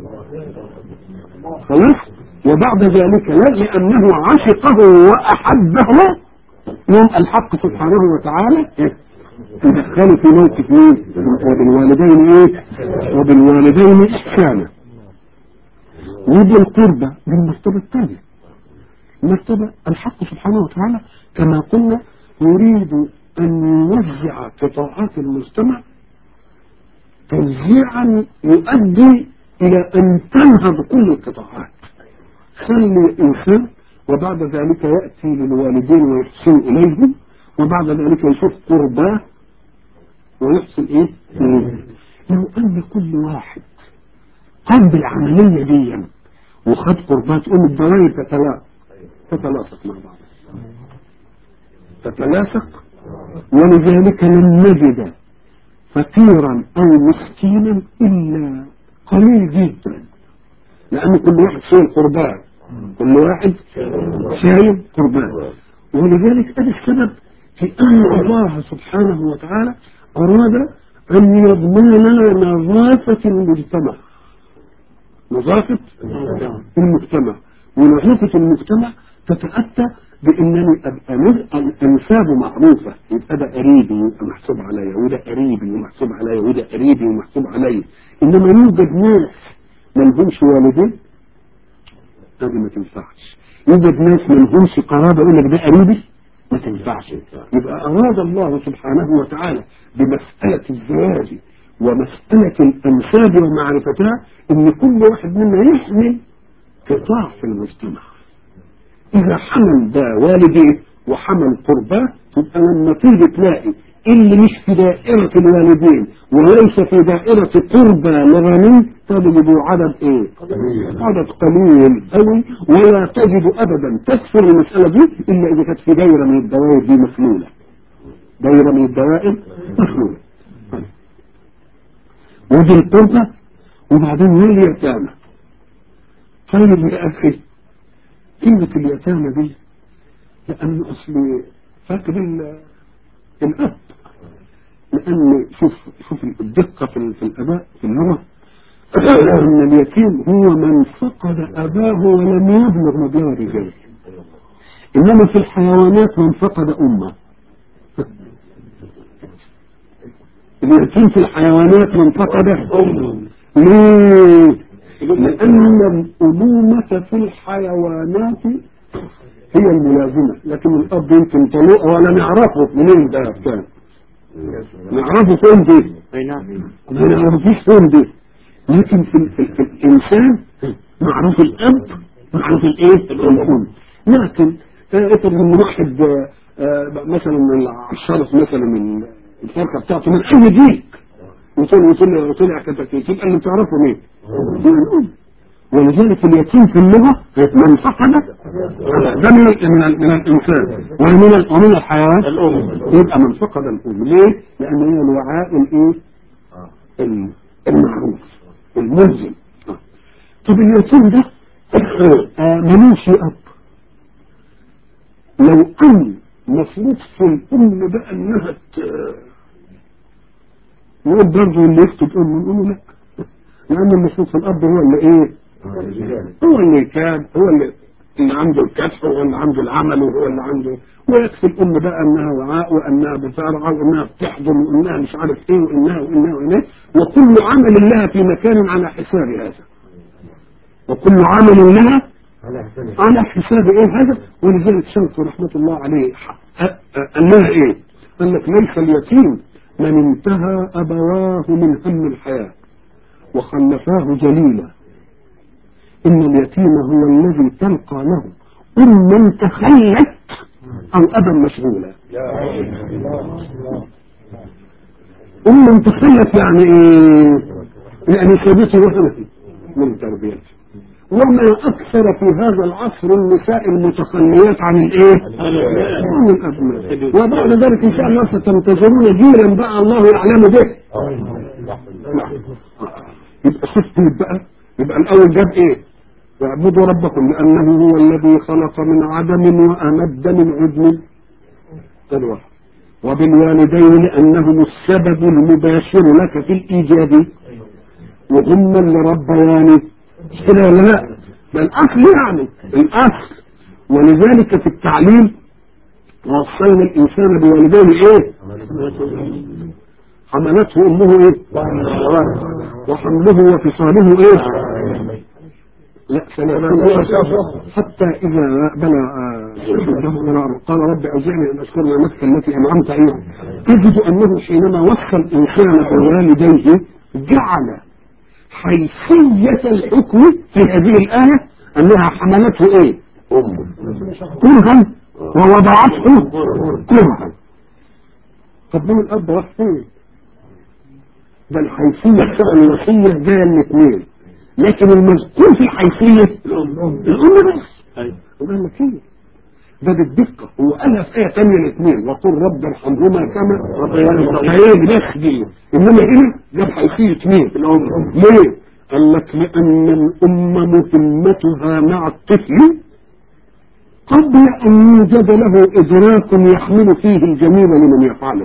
خلاص وبعد ذلك لا لأنه عشقه وأحبه يوم الحق سبحانه وتعالى يدخله في موقف ايه وبالوالدين ايه وبالوالدين احسانا ودي القربة بالمرتبة الثانية المرتبة الحق سبحانه وتعالى كما قلنا يريد أن يوزع قطاعات المجتمع توزيعا يؤدي إلى أن تنهض كل القطاعات خلي إنسان وبعد ذلك يأتي للوالدين ويحسن إليهم وبعد ذلك يشوف قرباه ويحسن إيه إليه لو أن كل واحد قام بالعملية دي وخد قرباه تقوم الدوائر تتلاقى تتلاصق مع بعض تتلاصق ولذلك لم نجد فقيرا او مسكينا الا قليل جدا لان كل واحد شايل قربان كل واحد شايل قربان ولذلك هذا السبب في ان الله سبحانه وتعالى اراد ان يضمن لنا نظافه المجتمع نظافه المجتمع ونظافه المجتمع تتأتى بأنني أبقى الأنساب معروفة يبقى ده قريبي يبقى محسوب عليا وده قريبي ومحسوب عليا وده قريبي ومحسوب عليا إنما يوجد ناس ما لهمش والدين هذه ما تنفعش يوجد ناس ما لهمش قرابة يقول لك ده قريبي ما تنفعش يبقى أراد الله سبحانه وتعالى بمسألة الزواج ومسألة الأنساب ومعرفتها إن كل واحد منا يحمل قطاع في المجتمع إذا حمل ده والديه وحمل قرباه يبقى لما تيجي تلاقي اللي مش في دائرة الوالدين وليس في دائرة قربى لغني تجد عدد ايه؟ عدد قليل قوي ولا تجد ابدا تكثر المسألة دي الا اذا كانت في دائرة من الدوائر دي مفلولة دائرة من الدوائر مفلولة ودي القربة وبعدين واليتامى طيب يا اخي كلمة اليتامى دي لأن أصل فاكر الأب لأن شوف شوف الدقة في, في الآباء في اللغة أن اليتيم هو من فقد أباه ولم يبلغ مبلغ الرجال إنما في الحيوانات من فقد أمه اليتيم في الحيوانات من فقد أمه ليه؟ لأن الأمومة في الحيوانات هي الملازمة لكن الأب يمكن طلوع ولا نعرفه منين ده كان نعرفه فين دي ما نعرفوش فين دي لكن في, في, في الإنسان معروف الأب معروف الإيه الأم لكن افرض ان واحد مثلا من الشرف مثلا من الفرقة بتاعته من أي ديك وطلع وطلع وطلع كتاكيت يبقى اللي تعرفه مين؟ الأم ولذلك اليتيم في اللغة من فقد ده من من, من الإنسان ومن ومن الحيوان الأم يبقى من فقد الأم ليه؟ لأن هي الوعاء الإيه؟ المعروف الملزم طب اليتيم ده ملوش أب لو أن مفروض في الأم بقى إنها نقول برضه اللي يكتب أم نقول له لا لأن المفروض في الأب هو اللي إيه؟ هو اللي كان هو اللي اللي عنده الكشف وهو اللي عنده العمل وهو اللي عنده ويكفي الام بقى انها وعاء وانها بترعى وانها بتحضن وانها مش عارف ايه وانها وانها وانها وكل عمل لها في مكان على حساب هذا وكل عمل لها على حساب ايه هذا ولذلك شمس رحمة الله عليه قال لها ايه قال لك ليس اليتيم من انتهى ابواه من هم الحياة وخلفاه جليلا ان اليتيم هو الذي تلقى له اما تخلت او ابا مشغولا اما تخلت يعني ايه يعني سابته وهمه من تربيته وما اكثر في هذا العصر النساء المتخليات عن الايه عن الابناء وبعد ذلك ان شاء الله ستنتظرون جيلا بقى الله يعلم به يبقى شفت بقى يبقى الاول جاب ايه واعبدوا ربكم لانه هو الذي خلق من عدم وامد من عدم الواحد وبالوالدين لانهم السبب المباشر لك في الايجاد وهم اللي ربياني مش كده ولا لا ده الاصل يعني الاصل ولذلك في التعليم وصلنا الانسان بوالديه ايه حملته امه ايه وحمله وفصاله ايه لا سلام حتى اذا بلى قال رب اوزعني ان اشكر نعمتك التي انعمت عليها تجد انه حينما وصى الانسان بوالديه جعل حيثية الحكم في هذه الآية أنها حملته إيه؟ أمه كرها ووضعته كرها طب من الأب راح فين؟ ده الحيثية بتاع الوصية جاية الاثنين لكن المذكور في الحيثية الأم بس وده النتيجة ده بالدقة هو قالها في آية ثانية الاثنين وقل رب ارحمهما كما ربياني بس دي إنما هنا جاب حيثية مين؟ الأم ليه؟ قال لك لأن الأم مهمتها مع الطفل قبل أن يوجد له إدراك يحمل فيه الجميل لمن يفعله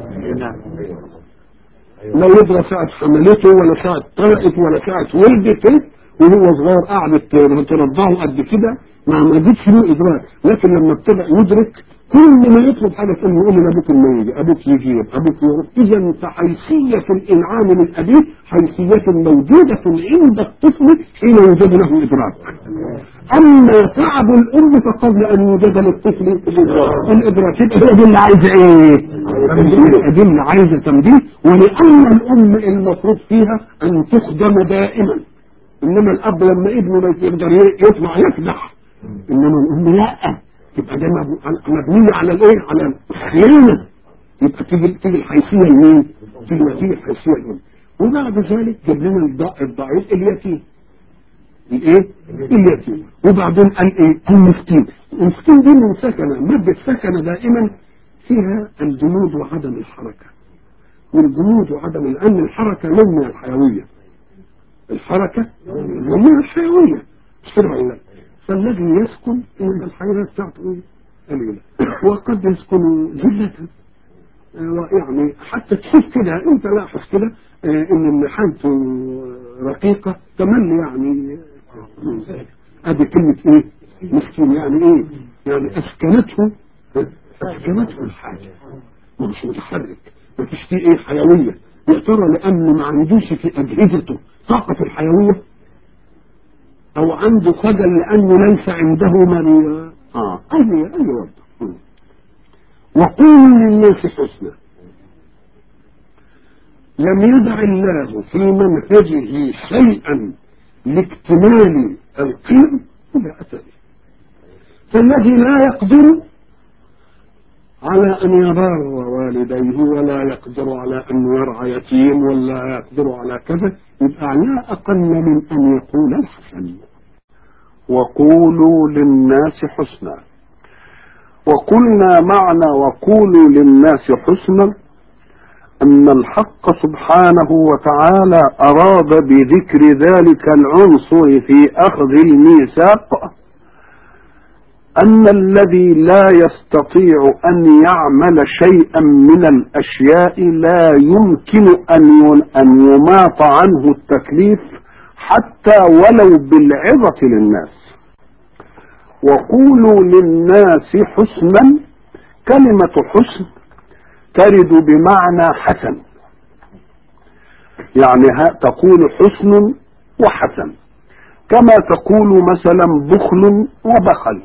لا يدرى ساعة حملته ولا ساعة طلقت ولا ساعة ولدته وهو صغير قعدت ترضعه قد كده ما ما جتش له ادراك لكن لما ابتدى يدرك كل ما يطلب حاجه تقول له يقول لابوك ما يجي ابوك يجيب ابوك يروح اذا فحيثيه الانعام من ابيه حيثيه موجوده عند الطفل حين يوجد له ادراك اما تعب الام فقبل ان يوجد للطفل الادراك يبقى هي دي اللي عايزه ايه؟ دي اللي عايزه تمديد ولان الام المفروض فيها ان تخدم دائما انما الاب لما ابنه ما يقدر يطلع يفدح انما الام لا يبقى ده مبنيه على الايه على الخيانه يبقى تيجي تيجي الحيثيه لمين تيجي تيجي الحيثيه الام وبعد ذلك جاب لنا الضعيف اليتيم الايه اليتيم وبعدين قال ايه المسكين المسكين دي من سكنه ماده سكنه دائما فيها الجمود وعدم الحركه والجمود وعدم لان الحركه نوع من الحيويه الحركة ومن الحيوية شرع الله فالذي يسكن إن الحياة بتاعته قليلة وقد يسكن جلة ويعني حتى تشوف كده انت لاحظ كده ان اللي حالته رقيقة تملي يعني ادي كلمة ايه مسكين يعني ايه يعني اسكنته اسكنته الحاجة مش متحرك مفيش فيه ايه حيوية يا ترى لانه ما عندوش في اجهزته طاقة الحيوية او عنده خجل لانه ليس عنده من اه اي اي وضع وقولوا للناس حسنا لم يدع الله في منهجه شيئا لاكتمال القيم الا اتى به فالذي لا يقدر على أن يبار والديه ولا يقدر على أن يرعى يتيم ولا يقدر على كذا يبقى لا أقل من أن يقول الحسن وقولوا للناس حسنا وقلنا معنى وقولوا للناس حسنا أن الحق سبحانه وتعالى أراد بذكر ذلك العنصر في أخذ الميثاق أن الذي لا يستطيع أن يعمل شيئا من الأشياء لا يمكن أن أن يماط عنه التكليف حتى ولو بالعظة للناس وقولوا للناس حسنا كلمة حسن ترد بمعنى حسن يعني تقول حسن وحسن كما تقول مثلا بخل وبخل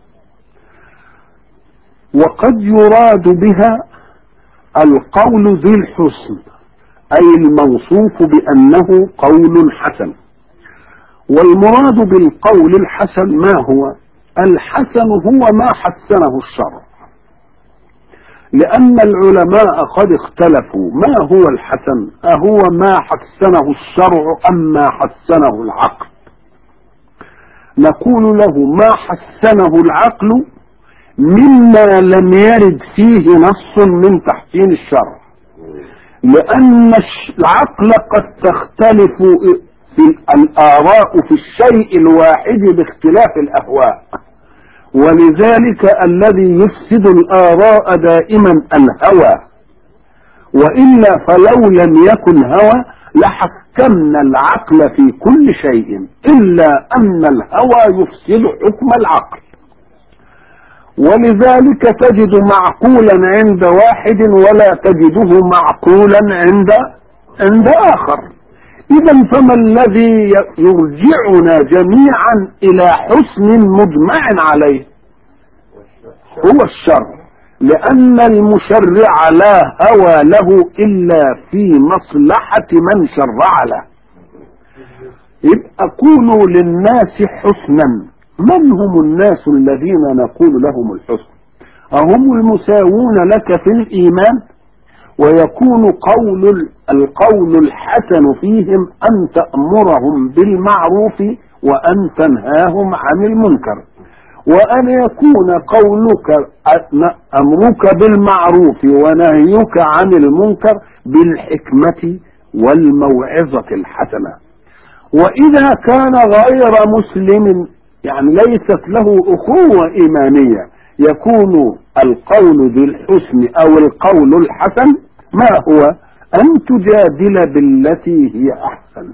وقد يراد بها القول ذي الحسن أي الموصوف بأنه قول حسن والمراد بالقول الحسن ما هو الحسن هو ما حسنه الشرع لأن العلماء قد اختلفوا ما هو الحسن أهو ما حسنه الشرع أم ما حسنه العقل نقول له ما حسنه العقل مما لم يرد فيه نص من تحسين الشرع لأن العقل قد تختلف في الآراء في الشيء الواحد باختلاف الأهواء ولذلك الذي يفسد الآراء دائما الهوى وإلا فلو لم يكن هوى لحكمنا العقل في كل شيء إلا أن الهوى يفسد حكم العقل ولذلك تجد معقولا عند واحد ولا تجده معقولا عند عند آخر إذا فما الذي يرجعنا جميعا إلى حسن مجمع عليه هو الشر لأن المشرع لا هوى له إلا في مصلحة من شرع له يبقى قولوا للناس حسنا من هم الناس الذين نقول لهم الحسن أهم المساوون لك في الإيمان ويكون قول القول الحسن فيهم أن تأمرهم بالمعروف وأن تنهاهم عن المنكر وأن يكون قولك أمرك بالمعروف ونهيك عن المنكر بالحكمة والموعظة الحسنة وإذا كان غير مسلم يعني ليست له أخوة إيمانية يكون القول بالحسن أو القول الحسن ما هو أن تجادل بالتي هي أحسن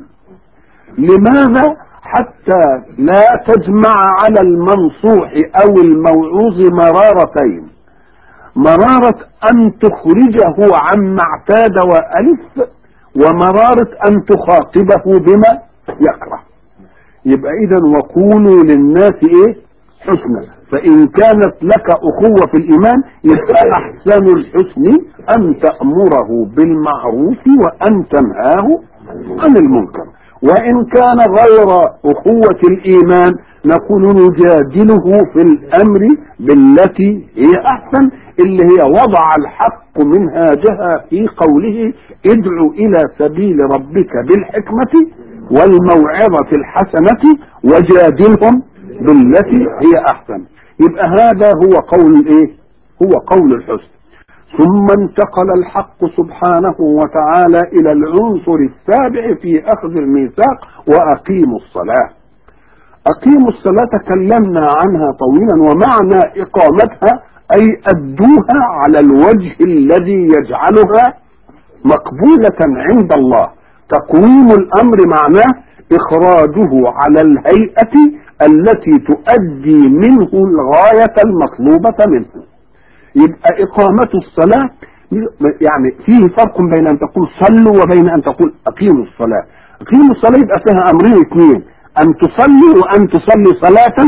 لماذا حتى لا تجمع على المنصوح أو الموعوظ مرارتين مرارة أن تخرجه عما اعتاد وألف ومرارة أن تخاطبه بما يكره يبقى إذا وقولوا للناس إيه حسنا فإن كانت لك أخوة في الإيمان يبقى أحسن الحسن أن تأمره بالمعروف وأن تنهاه عن المنكر وإن كان غير أخوة الإيمان نقول نجادله في الأمر بالتي هي أحسن اللي هي وضع الحق منهاجها في قوله ادعو إلى سبيل ربك بالحكمة والموعظة الحسنة وجادلهم بالتي هي أحسن يبقى هذا هو قول الايه هو قول الحسن ثم انتقل الحق سبحانه وتعالى الى العنصر السابع في اخذ الميثاق واقيموا الصلاه اقيموا الصلاه تكلمنا عنها طويلا ومعنى اقامتها اي ادوها على الوجه الذي يجعلها مقبوله عند الله تقويم الامر معناه اخراجه على الهيئه التي تؤدي منه الغايه المطلوبه منه يبقى إقامة الصلاة يعني فيه فرق بين أن تقول صلوا وبين أن تقول أقيموا الصلاة أقيموا الصلاة يبقى فيها أمرين اثنين أن تصلي وأن تصلي صلاة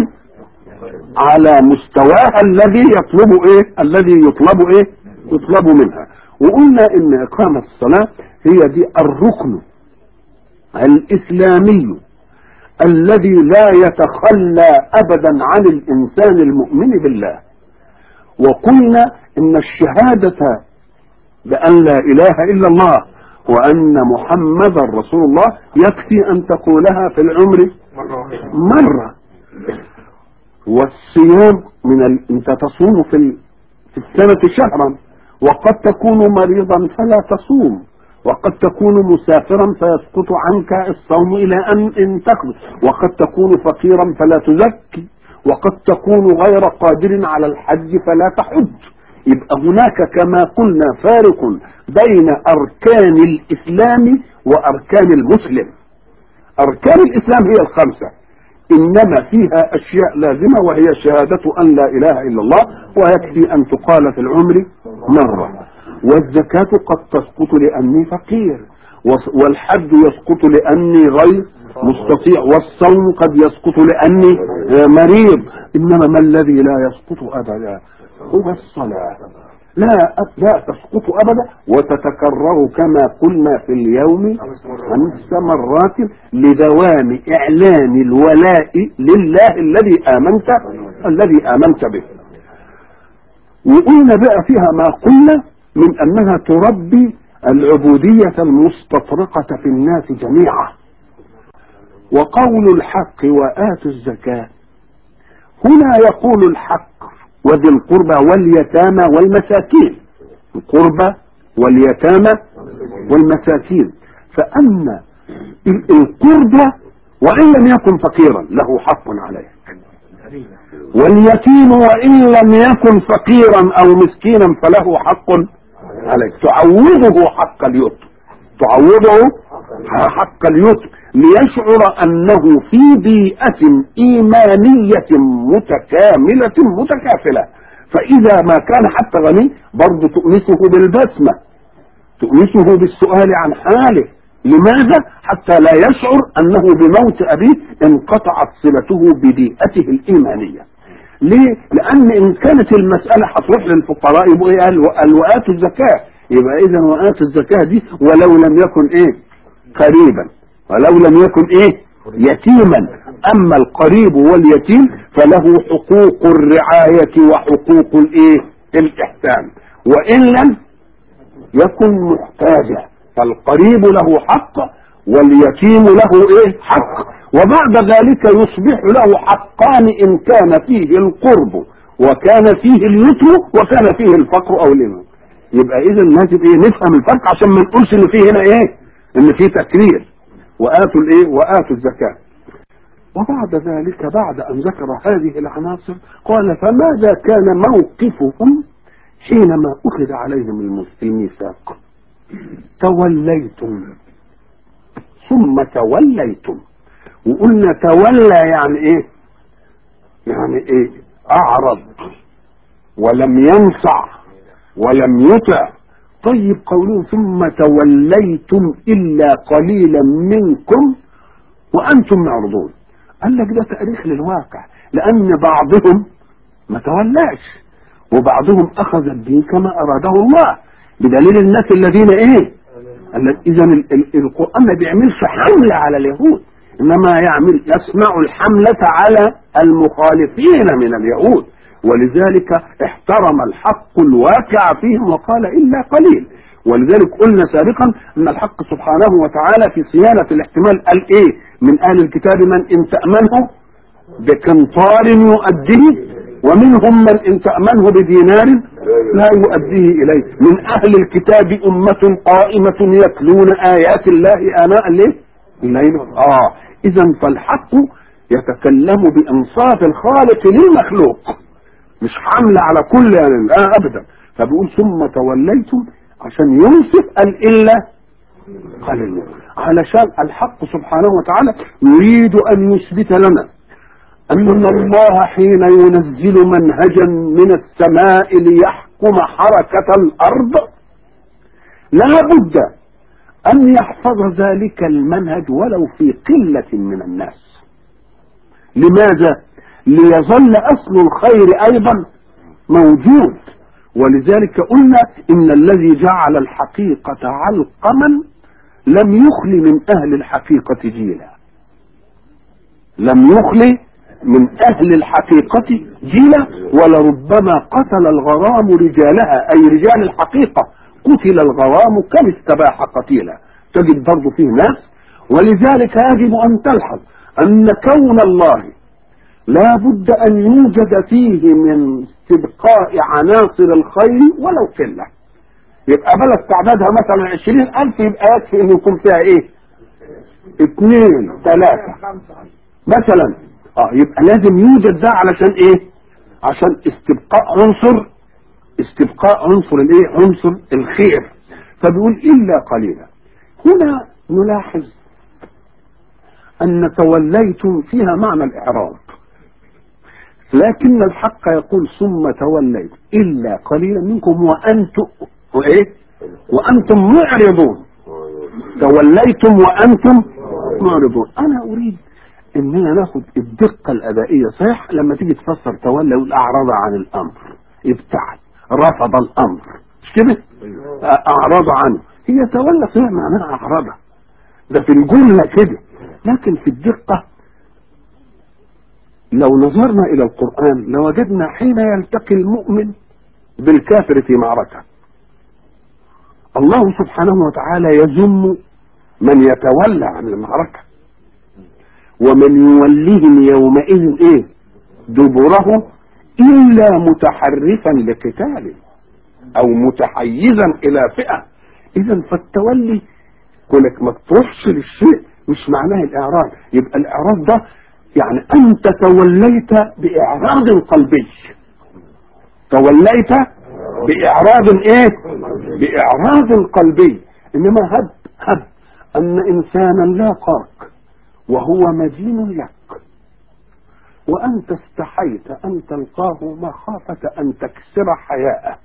على مستواها الذي يطلب إيه الذي يطلب إيه يطلب منها وقلنا إن إقامة الصلاة هي دي الركن الإسلامي الذي لا يتخلى أبدا عن الإنسان المؤمن بالله وقلنا ان الشهادة بأن لا إله إلا الله وأن محمدا رسول الله يكفي أن تقولها في العمر مرة والصيام من ال... أنت تصوم في, ال... في السنة شهرا وقد تكون مريضا فلا تصوم وقد تكون مسافرا فيسقط عنك الصوم إلى أن إن تقضي وقد تكون فقيرا فلا تزكي وقد تكون غير قادر على الحج فلا تحج يبقى هناك كما قلنا فارق بين أركان الإسلام وأركان المسلم أركان الإسلام هي الخمسة إنما فيها أشياء لازمة وهي شهادة أن لا إله إلا الله ويكفي أن تقال في العمر مرة والزكاة قد تسقط لأني فقير وص- والحج يسقط لأني غير مستطيع والصوم قد يسقط لأني آه، مريض إنما ما الذي لا يسقط أبدا هو الصلاة لا لا تسقط أبدا وتتكرر كما قلنا في اليوم خمس مرات لدوام إعلان الولاء لله الذي آمنت الذي آمنت به وقلنا بقى فيها ما قلنا من أنها تربي العبودية المستطرقة في الناس جميعا وقول الحق وآتوا الزكاة هنا يقول الحق وذي القربى واليتامى والمساكين القربى واليتامى والمساكين فأن ال- القربى وإن لم يكن فقيرا له حق عليك واليتيم وإن لم يكن فقيرا أو مسكينا فله حق عليك تعوضه حق اليتم تعوضه حق اليتم ليشعر أنه في بيئة إيمانية متكاملة متكافلة فإذا ما كان حتى غني برضه تؤنسه بالبسمة تؤنسه بالسؤال عن حاله لماذا حتى لا يشعر أنه بموت أبيه انقطعت صلته ببيئته الإيمانية ليه؟ لأن إن كانت المسألة هتروح للفقراء يبقوا إيه قال قال وآتوا الزكاة يبقى إذا وآتوا الزكاة دي ولو لم يكن إيه؟ قريبا ولو لم يكن إيه؟ يتيما أما القريب واليتيم فله حقوق الرعاية وحقوق الإيه؟ الإحسان وإن لم يكن محتاجا فالقريب له حق واليتيم له ايه حق وبعد ذلك يصبح له حقان ان كان فيه القرب وكان فيه اليتم وكان فيه الفقر او الإمام يبقى اذا لازم ايه نفهم الفرق عشان ما نقولش ان فيه هنا ايه ان فيه تكرير واتوا الايه واتوا الزكاه وبعد ذلك بعد ان ذكر هذه العناصر قال فماذا كان موقفهم حينما اخذ عليهم المس- الميثاق توليتم ثم توليتم وقلنا تولى يعني ايه يعني ايه اعرض ولم ينفع ولم يطع طيب قولهم ثم توليتم الا قليلا منكم وانتم معرضون قال لك ده تاريخ للواقع لان بعضهم ما تولاش وبعضهم اخذ الدين كما اراده الله بدليل الناس الذين ايه اذا القران ما بيعملش حمله على اليهود انما يعمل يصنع الحمله على المخالفين من اليهود ولذلك احترم الحق الواقع فيهم وقال الا قليل ولذلك قلنا سابقا ان الحق سبحانه وتعالى في صيانه الاحتمال قال ايه من اهل الكتاب من ان تامنه بقنطار يؤديه ومنهم من ان تامنه بدينار لا يؤديه اليه من اهل الكتاب امه قائمه يتلون ايات الله اناء الليل الليل اه اذا فالحق يتكلم بانصاف الخالق للمخلوق مش حمله على كل يعني لا ابدا فبيقول ثم توليتم عشان ينصف قال الا قليل علشان الحق سبحانه وتعالى يريد ان يثبت لنا أن الله حين ينزل منهجا من السماء ليحكم حركة الأرض لا بد أن يحفظ ذلك المنهج ولو في قلة من الناس لماذا؟ ليظل أصل الخير أيضا موجود ولذلك قلنا إن الذي جعل الحقيقة علقما لم يخل من أهل الحقيقة جيلا لم يخل من أهل الحقيقة جيلا ولربما قتل الغرام رجالها أي رجال الحقيقة قتل الغرام كم استباح قتيلا تجد برضه فيه ناس ولذلك يجب أن تلحظ أن كون الله لا بد أن يوجد فيه من استبقاء عناصر الخير ولو قلة يبقى بلد تعدادها مثلا عشرين ألف يبقى يكفي أن يكون فيها إيه اثنين ثلاثة مثلا اه يبقى لازم يوجد ده علشان ايه عشان استبقاء عنصر استبقاء عنصر الايه عنصر الخير فبيقول الا قليلا هنا نلاحظ أن توليتم فيها معنى الإعراض لكن الحق يقول ثم توليت إلا قليلا منكم وأنتم وإيه وأنتم معرضون توليتم وأنتم معرضون أنا أريد إننا ناخد الدقة الأدائية صحيح لما تيجي تفسر تولى يقول أعرض عن الأمر ابتعد رفض الأمر مش كده أعرض عنه هي تولى صحيح معناها أعرض ده في الجملة كده لكن في الدقة لو نظرنا إلى القرآن لوجدنا حين يلتقي المؤمن بالكافر في معركة الله سبحانه وتعالى يذم من يتولى عن المعركة ومن يوليهم يومئذ ايه دبره الا متحرفا لقتال او متحيزا الى فئة اذا فالتولي كونك ما تروحش للشيء مش معناه الاعراض يبقى الاعراض ده يعني انت توليت باعراض قلبي توليت باعراض ايه باعراض قلبي انما هب هب ان انسانا لاقاك وهو مدين لك وانت استحيت ان تلقاه مخافة ان تكسر حياءه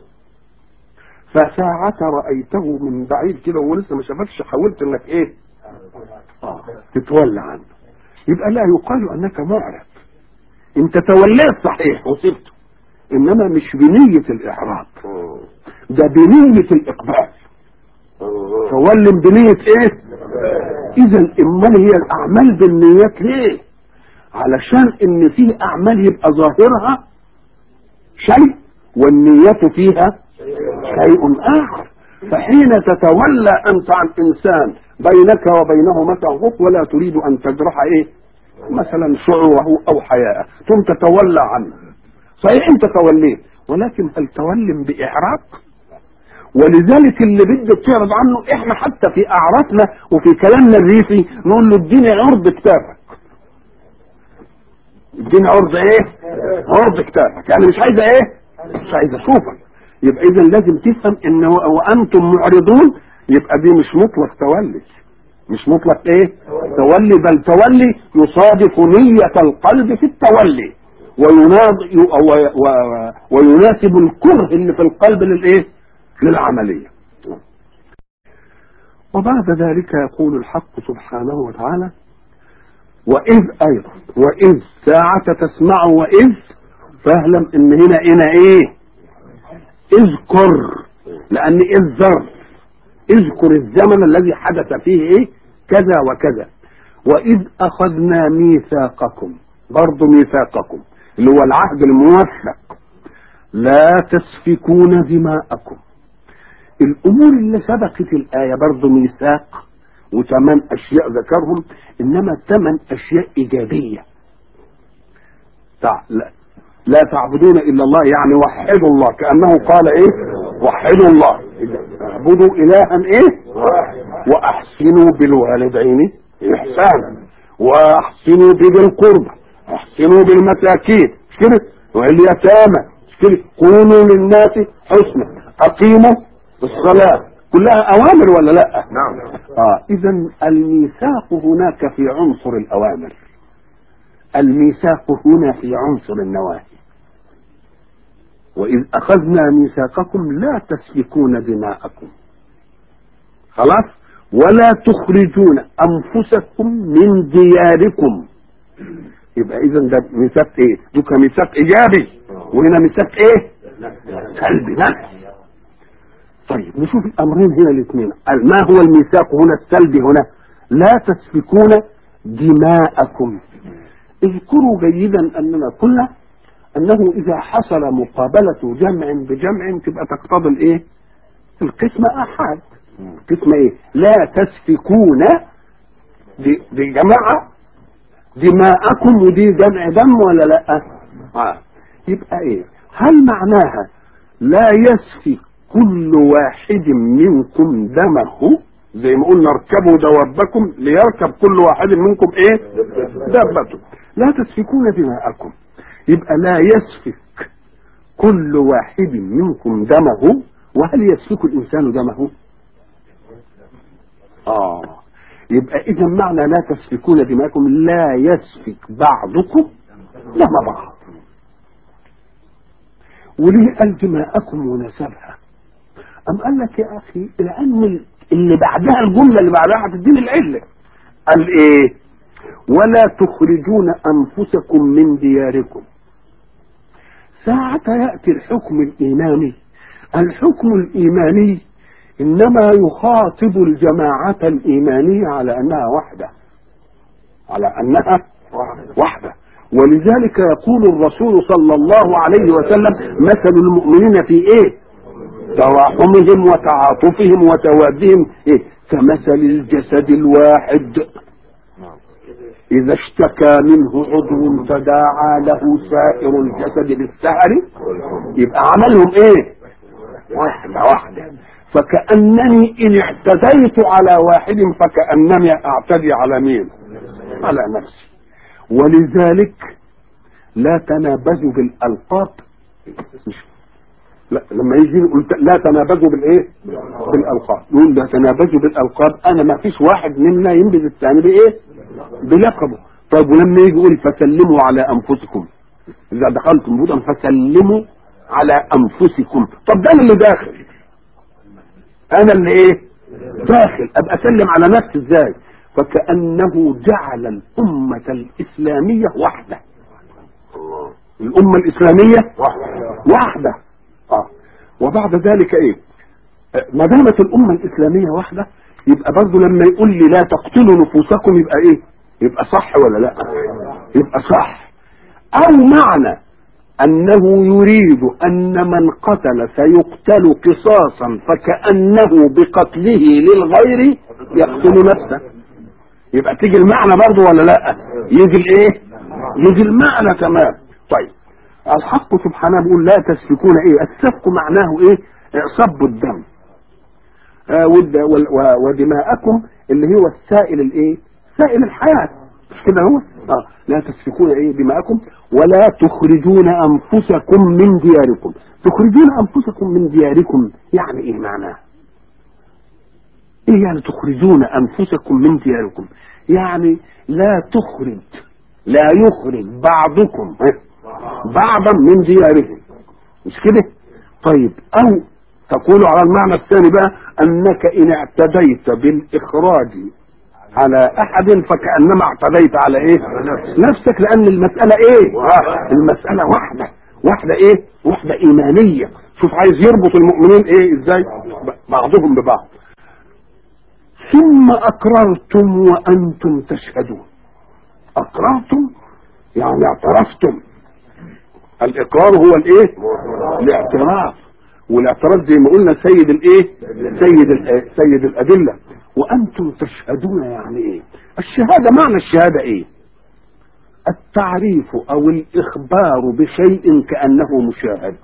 فساعة رأيته من بعيد كده وهو لسه ما شافكش حاولت انك ايه آه. تتولى عنه يبقى لا يقال انك معرض انت توليت صحيح وسبته انما مش بنية الاعراض ده بنية الاقبال تولم بنية ايه اذا امال هي الاعمال بالنيات ليه علشان ان في اعمال يبقى ظاهرها شيء والنية فيها شيء اخر فحين تتولى انت عن انسان بينك وبينه متعهد ولا تريد ان تجرح ايه مثلا شعوره او حياءه ثم تتولى عنه صحيح انت توليت ولكن هل تولم باعراض ولذلك اللي بدك تعرض عنه احنا حتى في اعراضنا وفي كلامنا الريفي نقول له اديني عرض كتابك اديني عرض ايه عرض كتابك يعني مش عايزه ايه مش عايزه اشوفك يبقى اذا لازم تفهم ان وانتم معرضون يبقى دي مش مطلق تولي مش مطلق ايه تولي بل تولي يصادف نية القلب في التولي ويناض ويناسب الكره اللي في القلب للايه للعملية وبعد ذلك يقول الحق سبحانه وتعالى وإذ أيضا وإذ ساعة تسمع وإذ فاعلم إن هنا هنا إيه اذكر لأن إذ ظرف اذكر الزمن الذي حدث فيه إيه كذا وكذا وإذ أخذنا ميثاقكم برضو ميثاقكم اللي هو العهد الموثق لا تسفكون دماءكم الامور اللي سبقت الايه برضه ميثاق وثمان اشياء ذكرهم انما ثمان اشياء ايجابيه تع... لا. لا تعبدون الا الله يعني وحدوا الله كانه قال ايه وحدوا الله اعبدوا الها ايه واحسنوا بالوالدين احسانا واحسنوا بذي القربى احسنوا بالمساكين مش كده واليتامى مش كده قولوا للناس حسنا اقيموا الصلاة كلها أوامر ولا لا نعم آه إذا الميثاق هناك في عنصر الأوامر الميثاق هنا في عنصر النواهي وإذ أخذنا ميثاقكم لا تسفكون دماءكم خلاص ولا تخرجون أنفسكم من دياركم يبقى إذا ده ميثاق إيه؟ دوك ميثاق إيجابي وهنا ميثاق إيه؟ سلبي نفسي طيب نشوف الامرين هنا الاثنين ما هو الميثاق هنا السلبي هنا لا تسفكون دماءكم اذكروا جيدا اننا قلنا انه اذا حصل مقابلة جمع بجمع تبقى تقتضي الايه القسمة احاد قسمة ايه لا تسفكون دي, دي جماعة دماءكم ودي جمع دم ولا لا آه. يبقى ايه هل معناها لا يسفك كل واحد منكم دمه زي ما قلنا اركبوا دوابكم ليركب كل واحد منكم ايه دابته لا تسفكون دماءكم يبقى لا يسفك كل واحد منكم دمه وهل يسفك الانسان دمه اه يبقى اذا معنى لا تسفكون دماءكم لا يسفك بعضكم دم بعض وليه قال دماءكم ونسبها أم قال لك يا أخي لأن اللي بعدها الجملة اللي بعدها هتديني العلة قال إيه ولا تخرجون أنفسكم من دياركم ساعة يأتي الحكم الإيماني الحكم الإيماني إنما يخاطب الجماعة الإيمانية على أنها وحدة على أنها وحدة ولذلك يقول الرسول صلى الله عليه وسلم مثل المؤمنين في إيه تراحمهم وتعاطفهم وتوادهم إيه؟ كمثل الجسد الواحد إذا اشتكى منه عضو تداعى له سائر الجسد بالسهر يبقى عملهم إيه؟ واحدة واحدة فكأنني إن اعتديت على واحد فكأنني أعتدي على مين؟ على نفسي ولذلك لا تنابزوا بالألقاب مش لا لما يجي نقول لا تنابزوا بالايه بالالقاب نقول لا تنابزوا بالالقاب انا ما فيش واحد منا ينبذ الثاني بايه بلقبه طيب ولما يجي يقول فسلموا على انفسكم اذا دخلتم بيوتا فسلموا على انفسكم طب ده أنا اللي داخل انا اللي ايه داخل ابقى اسلم على نفسي ازاي فكانه جعل الامه الاسلاميه وحده الامه الاسلاميه واحده آه. وبعد ذلك ايه آه، ما دامت الامه الاسلاميه واحده يبقى برضه لما يقول لي لا تقتلوا نفوسكم يبقى ايه يبقى صح ولا لا يبقى صح او معنى انه يريد ان من قتل سيقتل قصاصا فكانه بقتله للغير يقتل نفسه يبقى تيجي المعنى برضه ولا لا يجي الايه يجي المعنى كمان طيب الحق سبحانه بيقول لا تسفكون ايه السفك معناه ايه صب الدم آه ود وال- و- ودماءكم اللي هو السائل الايه سائل الحياة مش كده هو آه لا تسفكون ايه دماءكم ولا تخرجون انفسكم من دياركم تخرجون انفسكم من دياركم يعني ايه معناه ايه يعني تخرجون انفسكم من دياركم يعني لا تخرج لا يخرج بعضكم ها، بعضا من ديارهم مش كده طيب او تقول على المعنى الثاني بقى انك ان اعتديت بالاخراج على احد فكانما اعتديت على ايه نفسك لان المساله ايه المساله واحده واحده ايه واحده ايمانيه شوف عايز يربط المؤمنين ايه ازاي بعضهم ببعض ثم اقررتم وانتم تشهدون اقررتم يعني اعترفتم الاقرار هو الايه الاعتراف والاعتراف زي ما قلنا سيد الايه سيد ال- سيد الادله وانتم تشهدون يعني ايه الشهاده معنى الشهاده ايه التعريف او الاخبار بشيء كانه مشاهد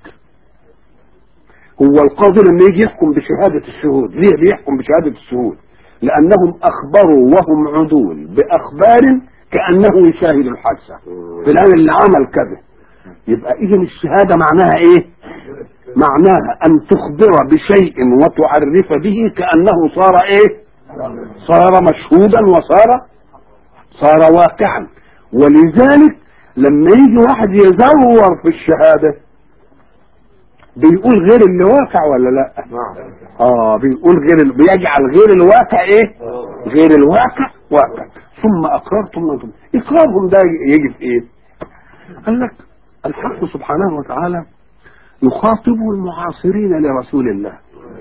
هو القاضي لما يجي يحكم بشهاده الشهود ليه بيحكم بشهاده الشهود لانهم اخبروا وهم عدول باخبار كانه يشاهد الحادثه فلان اللي عمل كذا يبقى اذا الشهاده معناها ايه معناها ان تخبر بشيء وتعرف به كانه صار ايه صار مشهودا وصار صار واقعا ولذلك لما يجي واحد يزور في الشهاده بيقول غير اللي واقع ولا لا اه بيقول غير ال... بيجعل غير الواقع ايه غير الواقع واقع ثم اقررتم وانتم اقرارهم ده يجي في ايه قال لك الحق سبحانه وتعالى يخاطب المعاصرين لرسول الله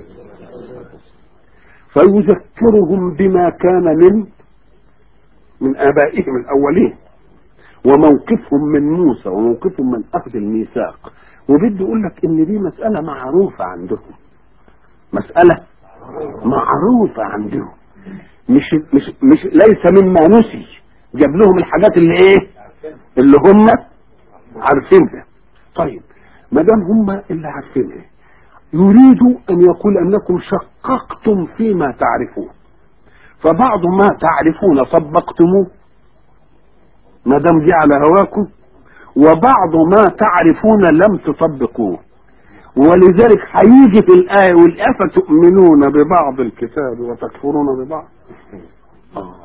فيذكرهم بما كان من من ابائهم الاولين وموقفهم من موسى وموقفهم من اخذ الميثاق وبده يقول لك ان دي مساله معروفه عندهم مساله معروفه عندهم مش مش مش ليس مما نسي جاب لهم الحاجات اللي ايه اللي هم عارفينها طيب ما دام هم اللي عارفينها يريد ان يقول انكم شققتم فيما تعرفون فبعض ما تعرفون طبقتموه ما دام جه على هواكم وبعض ما تعرفون لم تطبقوه ولذلك هيجي في الآية والآية فتؤمنون ببعض الكتاب وتكفرون ببعض آه.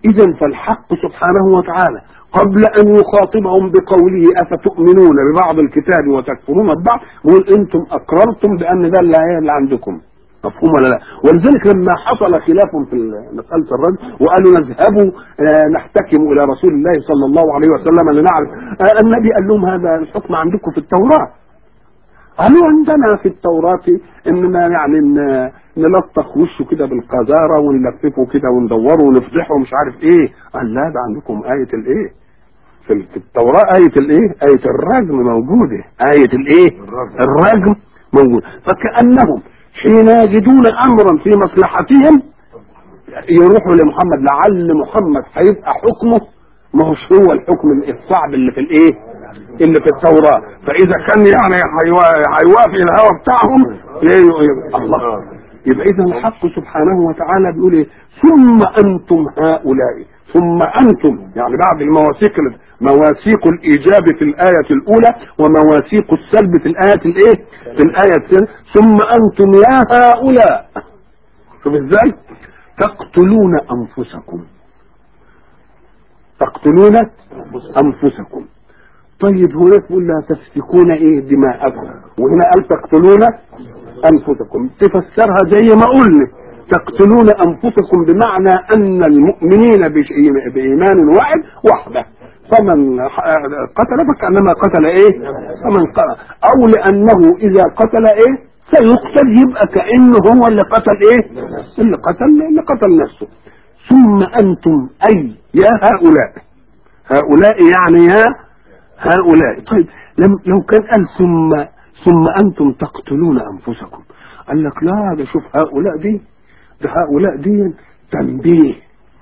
إذا فالحق سبحانه وتعالى قبل أن يخاطبهم بقوله أفتؤمنون ببعض الكتاب وتكفرون ببعض يقول أنتم أقررتم بأن ده اللي هي اللي عندكم مفهوم ولا لا ولذلك لما حصل خلاف في مسألة الرجل وقالوا نذهبوا آه، نحتكم إلى رسول الله صلى الله عليه وسلم لنعرف آه، النبي قال لهم هذا الحكم عندكم في التوراة قالوا عندنا في التوراة اننا يعني ن- نلطخ وشه كده بالقذارة ونلففه كده وندوره ونفضحه ومش عارف ايه قال لا ده عندكم آية الايه في ال- في التوراة آية الايه آية الرجم موجودة آية الايه الرجم موجود فكأنهم حين يجدون امرا في مصلحتهم يروحوا لمحمد لعل محمد هيبقى حكمه ما هوش هو الحكم الصعب اللي في الايه اللي في التوراة فاذا كان يعني هيوا- هيوافق الهوى بتاعهم ي- ي- الله يبقى اذا الحق سبحانه وتعالى بيقول ايه ثم انتم هؤلاء ثم انتم يعني بعد المواثيق مواثيق الايجاب في الايه الاولى ومواثيق السلب في الايه الايه في الايه الثانيه ثم انتم يا هؤلاء شوف ازاي تقتلون انفسكم تقتلون انفسكم طيب هناك يقول لها تسفكون ايه دماءكم وهنا قال تقتلون انفسكم تفسرها زي ما قلنا تقتلون انفسكم بمعنى ان المؤمنين بش- بايمان واحد وحده فمن قتل فكانما قتل ايه فمن قتل او لانه اذا قتل ايه سيقتل يبقى كانه هو اللي قتل ايه اللي قتل اللي قتل نفسه ثم انتم اي يا هؤلاء هؤلاء يعني يا هؤلاء طيب لم لو كان قال ثم ثم انتم تقتلون انفسكم قال لك لا ده شوف هؤلاء دي ده هؤلاء دي تنبيه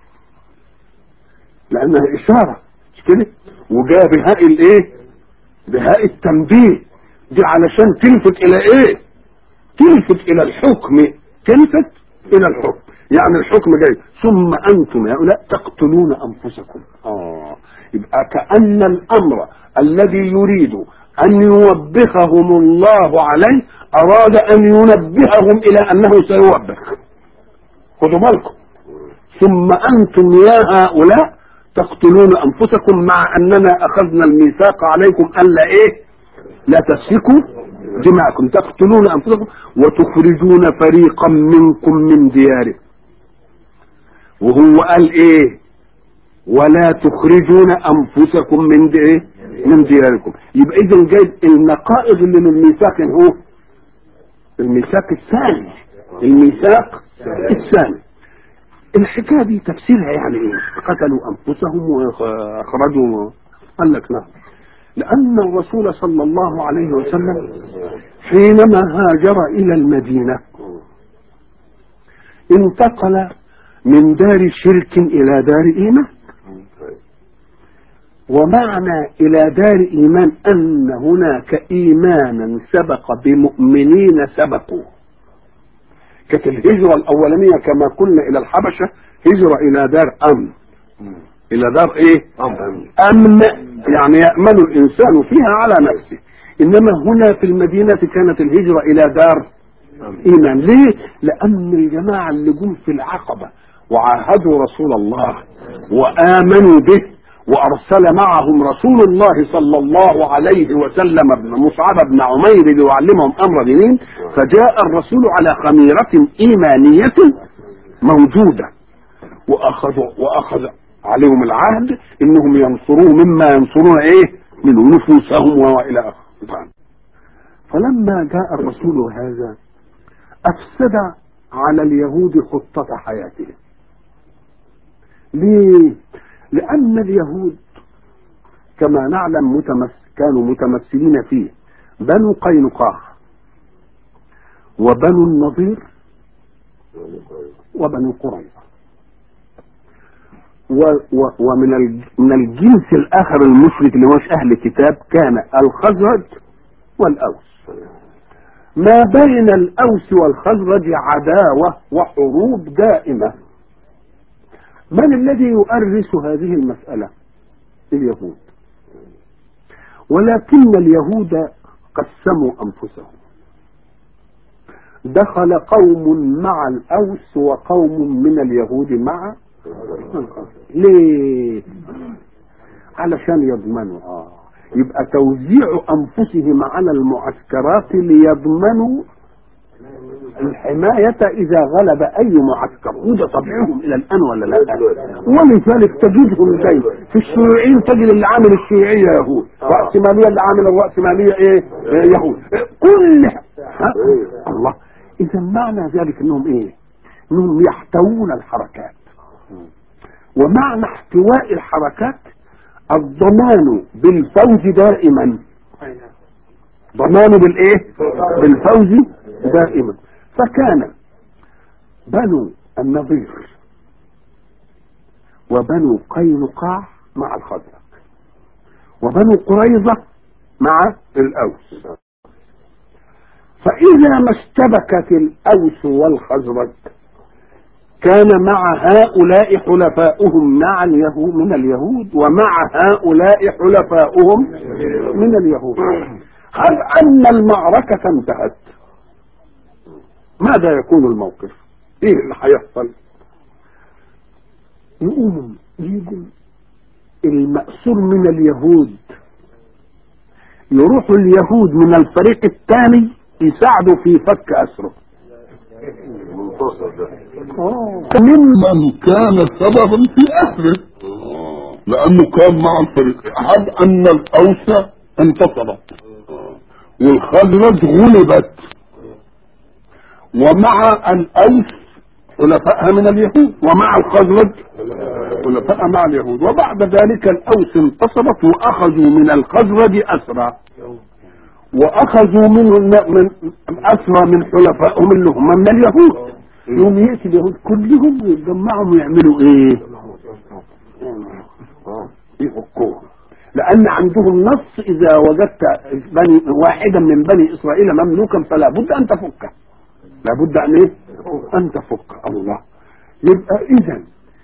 لانها اشاره مش كده وجاء بهاء الايه بهاء التنبيه دي علشان تلفت الى ايه تلفت الى الحكم تلفت الى الحكم يعني الحكم جاي ثم انتم يا هؤلاء تقتلون انفسكم اه يبقى كان الامر الذي يريد ان يوبخهم الله عليه اراد ان ينبههم الى انه سيوبخ خدوا بالكم ثم انتم يا هؤلاء تقتلون انفسكم مع اننا اخذنا الميثاق عليكم الا ايه لا تسفكوا دماءكم تقتلون انفسكم وتخرجون فريقا منكم من دياركم وهو قال ايه ولا تخرجون انفسكم من دي ايه من دياركم يبقى اذا جايب النقائض اللي من الميثاق هو الميثاق الثاني الميثاق الثاني الحكايه دي تفسيرها يعني ايه قتلوا انفسهم واخرجوا قال لك نعم لان الرسول صلى الله عليه وسلم حينما هاجر الى المدينه انتقل من دار شرك الى دار ايمان ومعنى الى دار ايمان ان هناك ايمانا سبق بمؤمنين سبقوا كانت الهجرة الأولانية كما قلنا إلى الحبشة هجرة إلى دار أمن إلى دار إيه؟ أمن يعني يأمن الإنسان فيها على نفسه إنما هنا في المدينة كانت الهجرة إلى دار إيمان ليه؟ لأن الجماعة اللي جم في العقبة وعاهدوا رسول الله وآمنوا به وأرسل معهم رسول الله صلى الله عليه وسلم ابن مصعب بن عمير ليعلمهم أمر دينين فجاء الرسول على خميرة إيمانية موجودة وأخذوا وأخذ عليهم العهد إنهم ينصروه مما ينصرون إيه من نفوسهم وإلى آخره فلما جاء الرسول هذا أفسد على اليهود خطة حياتهم ليه؟ لأن اليهود كما نعلم متمس كانوا متمثلين فيه بنو قينقاع وبنو النضير وبنو قريظة و- و- ومن الج- من الجنس الآخر المشرك اللي مش أهل كتاب كان الخزرج والأوس ما بين الأوس والخزرج عداوة وحروب دائمة من الذي يؤرس هذه المسألة اليهود ولكن اليهود قسموا أنفسهم دخل قوم مع الأوس وقوم من اليهود مع ليه علشان يضمنوا اه يبقى توزيع انفسهم على المعسكرات ليضمنوا الحماية إذا غلب أي معسكر وده طبيعهم إلى الآن ولا لا ولذلك تجدهم دايما في الشيوعيين تجد اللي عامل الشيوعية يهود رأسمالية اللي عامل الرأسمالية إيه إيه يهود كل ها؟ الله إذا معنى ذلك إنهم إيه إنهم يحتوون الحركات ومعنى احتواء الحركات الضمان بالفوز دائما ضمان بالايه بالفوز دائما فكان بنو النضير وبنو قينقاع مع الخزرج وبنو قريظة مع الأوس فإذا ما اشتبكت الأوس والخزرج كان مع هؤلاء حلفاؤهم مع اليهود من اليهود ومع هؤلاء حلفاؤهم من اليهود هل أن المعركة انتهت ماذا يكون الموقف ايه اللي هيحصل يقوموا يجوا المأسور من اليهود يروحوا اليهود من الفريق الثاني يساعدوا في فك أسره ممن كان سببا في أسره لأنه كان مع الفريق أحد أن الأوس انتصرت والخزرج غلبت ومع الأوس حلفائها من اليهود ومع الخزرج حلفائها مع اليهود وبعد ذلك الأوس انتصرت وأخذوا من الخزرج أسرى وأخذوا منه من أسرى من حلفائهم اللي هم من اليهود يوم يأتي اليهود كلهم يتجمعوا ويعملوا إيه؟ يفكوهم لأن عندهم نص إذا وجدت بني واحدا من بني إسرائيل مملوكا فلا بد أن تفكه لا بد أن إيه؟ أن تفك الله يبقى إذا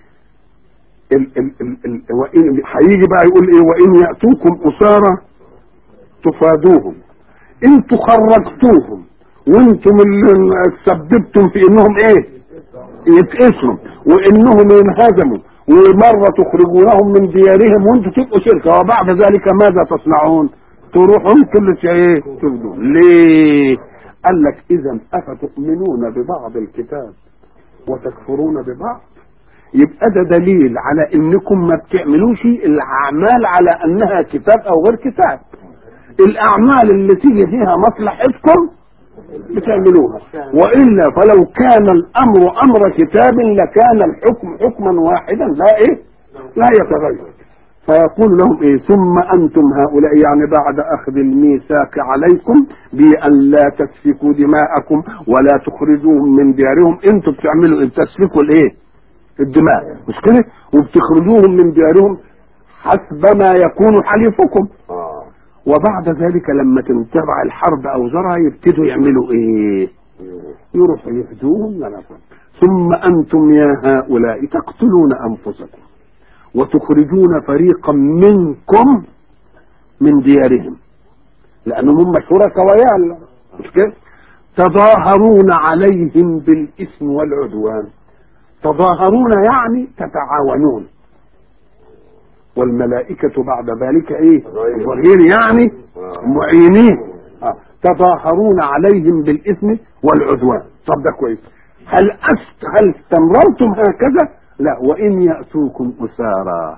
ال ال ال ال وإن هيجي بقى يقول إيه وإن يأتوكم أسارى تفادوهم انتوا خرجتوهم وانتم اللي سببتم في انهم ايه يتقسموا وانهم ينهزموا ومرة تخرجونهم من ديارهم وانتم تبقوا شركة وبعد ذلك ماذا تصنعون تروحون كل شيء ايه تفدون ليه قال لك اذا افتؤمنون ببعض الكتاب وتكفرون ببعض يبقى ده دليل على انكم ما بتعملوش الاعمال على انها كتاب او غير كتاب الاعمال اللي تيجي فيها مصلحتكم بتعملوها والا فلو كان الامر امر كتاب لكان الحكم حكما واحدا لا ايه لا يتغير فيقول لهم ايه ثم انتم هؤلاء يعني بعد اخذ الميثاق عليكم بان لا تسفكوا دماءكم ولا تخرجوهم من ديارهم انتم بتعملوا ايه تسفكوا الايه الدماء مش كده وبتخرجوهم من ديارهم حسب ما يكون حليفكم وبعد ذلك لما تنتبع الحرب او زرها يبتدوا يعملوا ايه يروحوا يهدوهم لنفسهم ثم انتم يا هؤلاء تقتلون انفسكم وتخرجون فريقا منكم من ديارهم لانهم هم شركاء ويا مش كده تظاهرون عليهم بالاثم والعدوان تظاهرون يعني تتعاونون والملائكة بعد ذلك ايه ظهير يعني معينين آه. تظاهرون عليهم بالإثم والعدوان طب ده كويس هل أست هل استمررتم هكذا لا وإن يأتوكم أسارى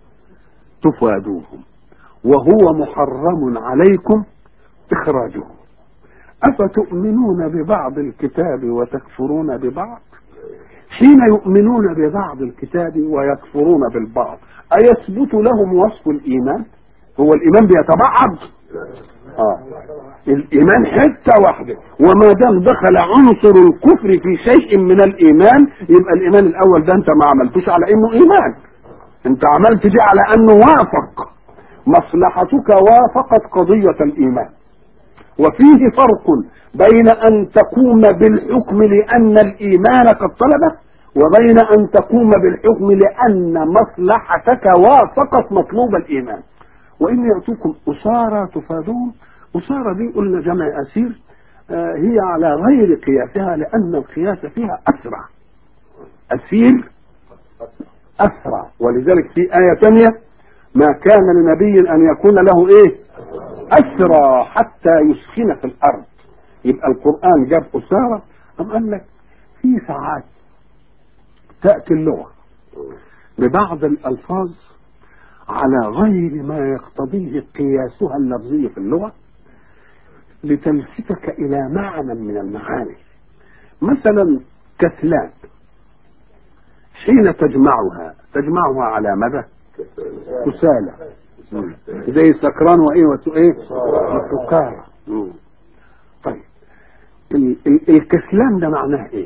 تفادوهم وهو محرم عليكم إخراجهم أفتؤمنون ببعض الكتاب وتكفرون ببعض حين يؤمنون ببعض الكتاب ويكفرون بالبعض أيثبت لهم وصف الإيمان هو الإيمان بيتبعض آه. الإيمان حتة واحدة وما دام دخل عنصر الكفر في شيء من الإيمان يبقى الإيمان الأول ده أنت ما عملتوش على إنه إيمان أنت عملت دي على أنه وافق مصلحتك وافقت قضية الإيمان وفيه فرق بين أن تقوم بالحكم لأن الإيمان قد طلبه وبين أن تقوم بالحكم لأن مصلحتك وافقت مطلوب الإيمان وإن يأتوكم أسارى تفادون أسارى دي قلنا جمع أسير آه هي على غير قياسها لأن القياس فيها أسرع أسير أسرى ولذلك في آية ثانية ما كان لنبي أن يكون له إيه أسرى حتى يسخن في الأرض يبقى القرآن جاب أسارة أم قال لك في ساعات تأتي اللغة ببعض الألفاظ على غير ما يقتضيه قياسها اللفظي في اللغة لتلفتك إلى معنى من المعاني مثلا كسلان حين تجمعها تجمعها على مدى كسالى زي سكران وايه وتو ايه وسكارى طيب ال- ال- الكسلان ده معناه ايه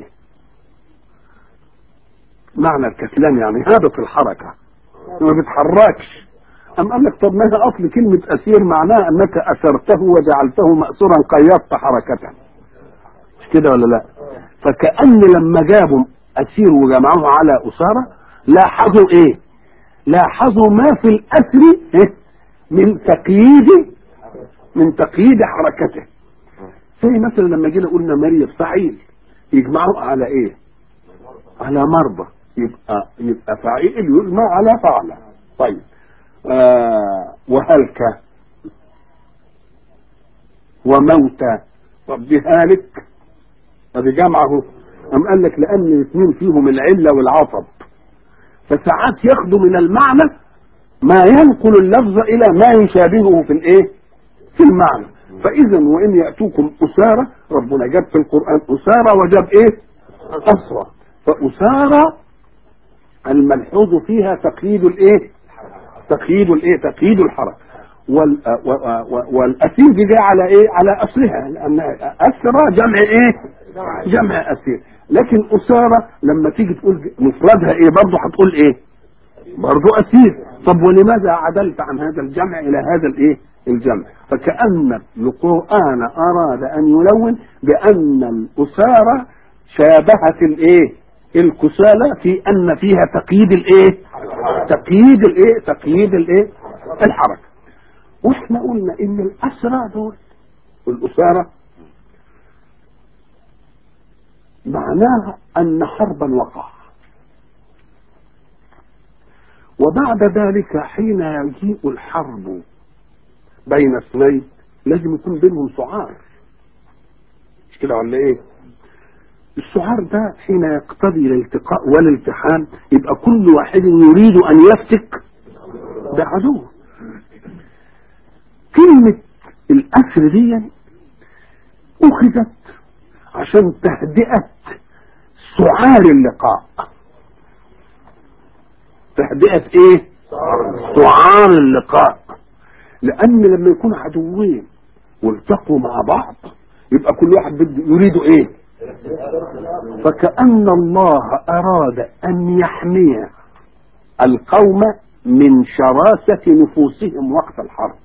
معنى الكسلان يعني هابط الحركة ما بيتحركش أم قال لك طب ما هي أصل كلمة أسير معناها أنك أسرته وجعلته مأسورا قيضت حركته مش كده ولا لا فكأن لما جابوا أسير وجمعوه على أسارة لاحظوا إيه لاحظوا ما في الأسر إيه؟ من تقييد من تقييد حركته زي مثلا لما جينا قلنا مريض فعيل يجمعوا على ايه على مرضى يبقى يبقى فعيل يجمع على فعلة طيب آه وهلك وموتى طب دي هالك طب جمعه أم قال لك لأن الاثنين فيهم العلة والعصب فساعات ياخدوا من المعنى ما ينقل اللفظ إلى ما يشابهه في الإيه؟ في المعنى فإذا وإن يأتوكم أسارة ربنا جاب في القرآن أسارة وجاب إيه؟ أسرى فأسارة الملحوظ فيها تقييد الإيه؟ تقييد الإيه؟ تقييد الحركة وال و- و- والأسير دي جاي على إيه؟ على أصلها لأن أسرى جمع إيه؟ جمع أسير لكن أسارة لما تيجي تقول مفردها إيه برضه هتقول إيه؟ برضه أسير طب ولماذا عدلت عن هذا الجمع إلى هذا الإيه؟ الجمع فكأن القرآن أراد أن يلون بأن الأسارة شابهت الإيه؟ الكسالى في أن فيها تقييد الإيه؟ تقييد الإيه؟ تقييد الإيه؟ الحركة واحنا قلنا ان الاسرى دول والاساره معناها ان حربا وقع وبعد ذلك حين يجيء الحرب بين اثنين لازم يكون بينهم سعار مش كده ولا ايه السعار ده حين يقتضي الالتقاء والالتحام يبقى كل واحد يريد ان يفتك بعدوه كلمة الأسر دي أخذت عشان تهدئة سعار اللقاء تهدئة ايه سعار اللقاء لأن لما يكون عدوين والتقوا مع بعض يبقى كل واحد بده يريد ايه فكأن الله أراد أن يحمي القوم من شراسة نفوسهم وقت الحرب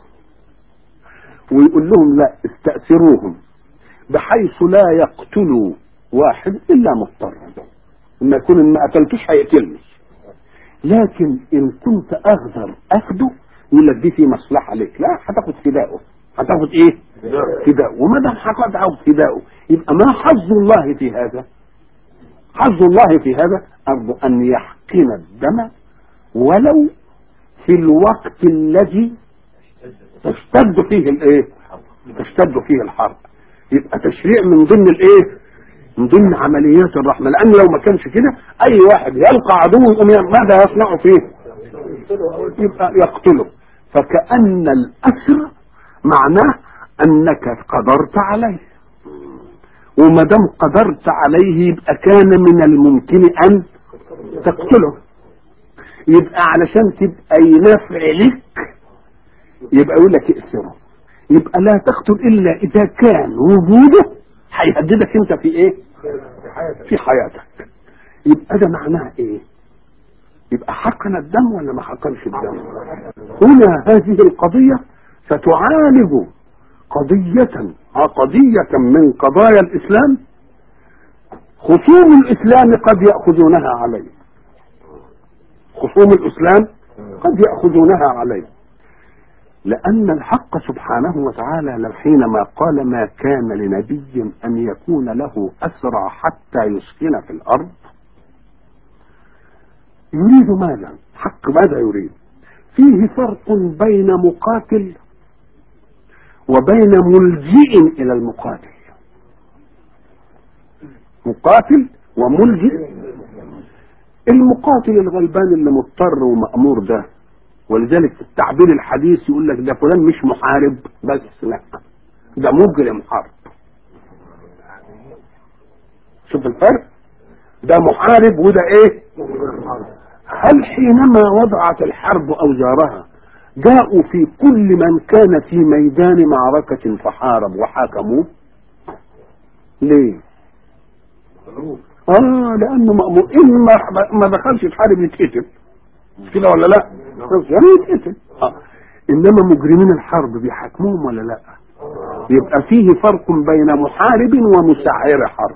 ويقول لهم لا استأثروهم بحيث لا يقتلوا واحد إلا مضطر لما يكون إن ما قتلتوش هيقتلني لكن إن كنت أقدر أخده يقول لك دي في مصلحة لك لا هتاخد فدائه هتاخد إيه؟ فدائه وما دام هتاخد فدائه يبقى ما حظ الله في هذا؟ حظ الله في هذا أرجو أن يحقن الدم ولو في الوقت الذي تشتد فيه الايه تشتد فيه الحرب يبقى تشريع من ضمن الايه من ضمن عمليات الرحمه لان لو ما كانش كده اي واحد يلقى عدو يقوم يعمل- ماذا يصنع فيه يبقى يقتله فكأن الأسر معناه أنك قدرت عليه وما دام قدرت عليه يبقى كان من الممكن أن تقتله يبقى علشان تبقى ينافع لك يبقى يقول لك اقسمه يبقى لا تقتل الا اذا كان وجوده هيهددك انت في ايه في حياتك يبقى ده معناه ايه يبقى حقن الدم ولا ما حقنش الدم هنا هذه القضية ستعالج قضية قضية من قضايا الإسلام خصوم الإسلام قد يأخذونها عليه خصوم الإسلام قد يأخذونها عليه لأن الحق سبحانه وتعالى حينما قال ما كان لنبي أن يكون له أسرى حتى يسكن في الأرض يريد ماذا حق ماذا يريد فيه فرق بين مقاتل وبين ملجئ الى المقاتل مقاتل وملجئ المقاتل الغلبان اللي مضطر ومأمور ده ولذلك في التعبير الحديث يقول لك ده فلان مش محارب بس لا ده مجرم حرب شوف الفرق ده محارب وده ايه هل حينما وضعت الحرب اوزارها جاءوا في كل من كان في ميدان معركة فحارب وحاكموه ليه اه لانه مأمور ان ما ما دخلش يتحارب يتقتل مش كده ولا لا يعني يتقتل آه. انما مجرمين الحرب بيحاكموهم ولا لا يبقى فيه فرق بين محارب ومسعر حرب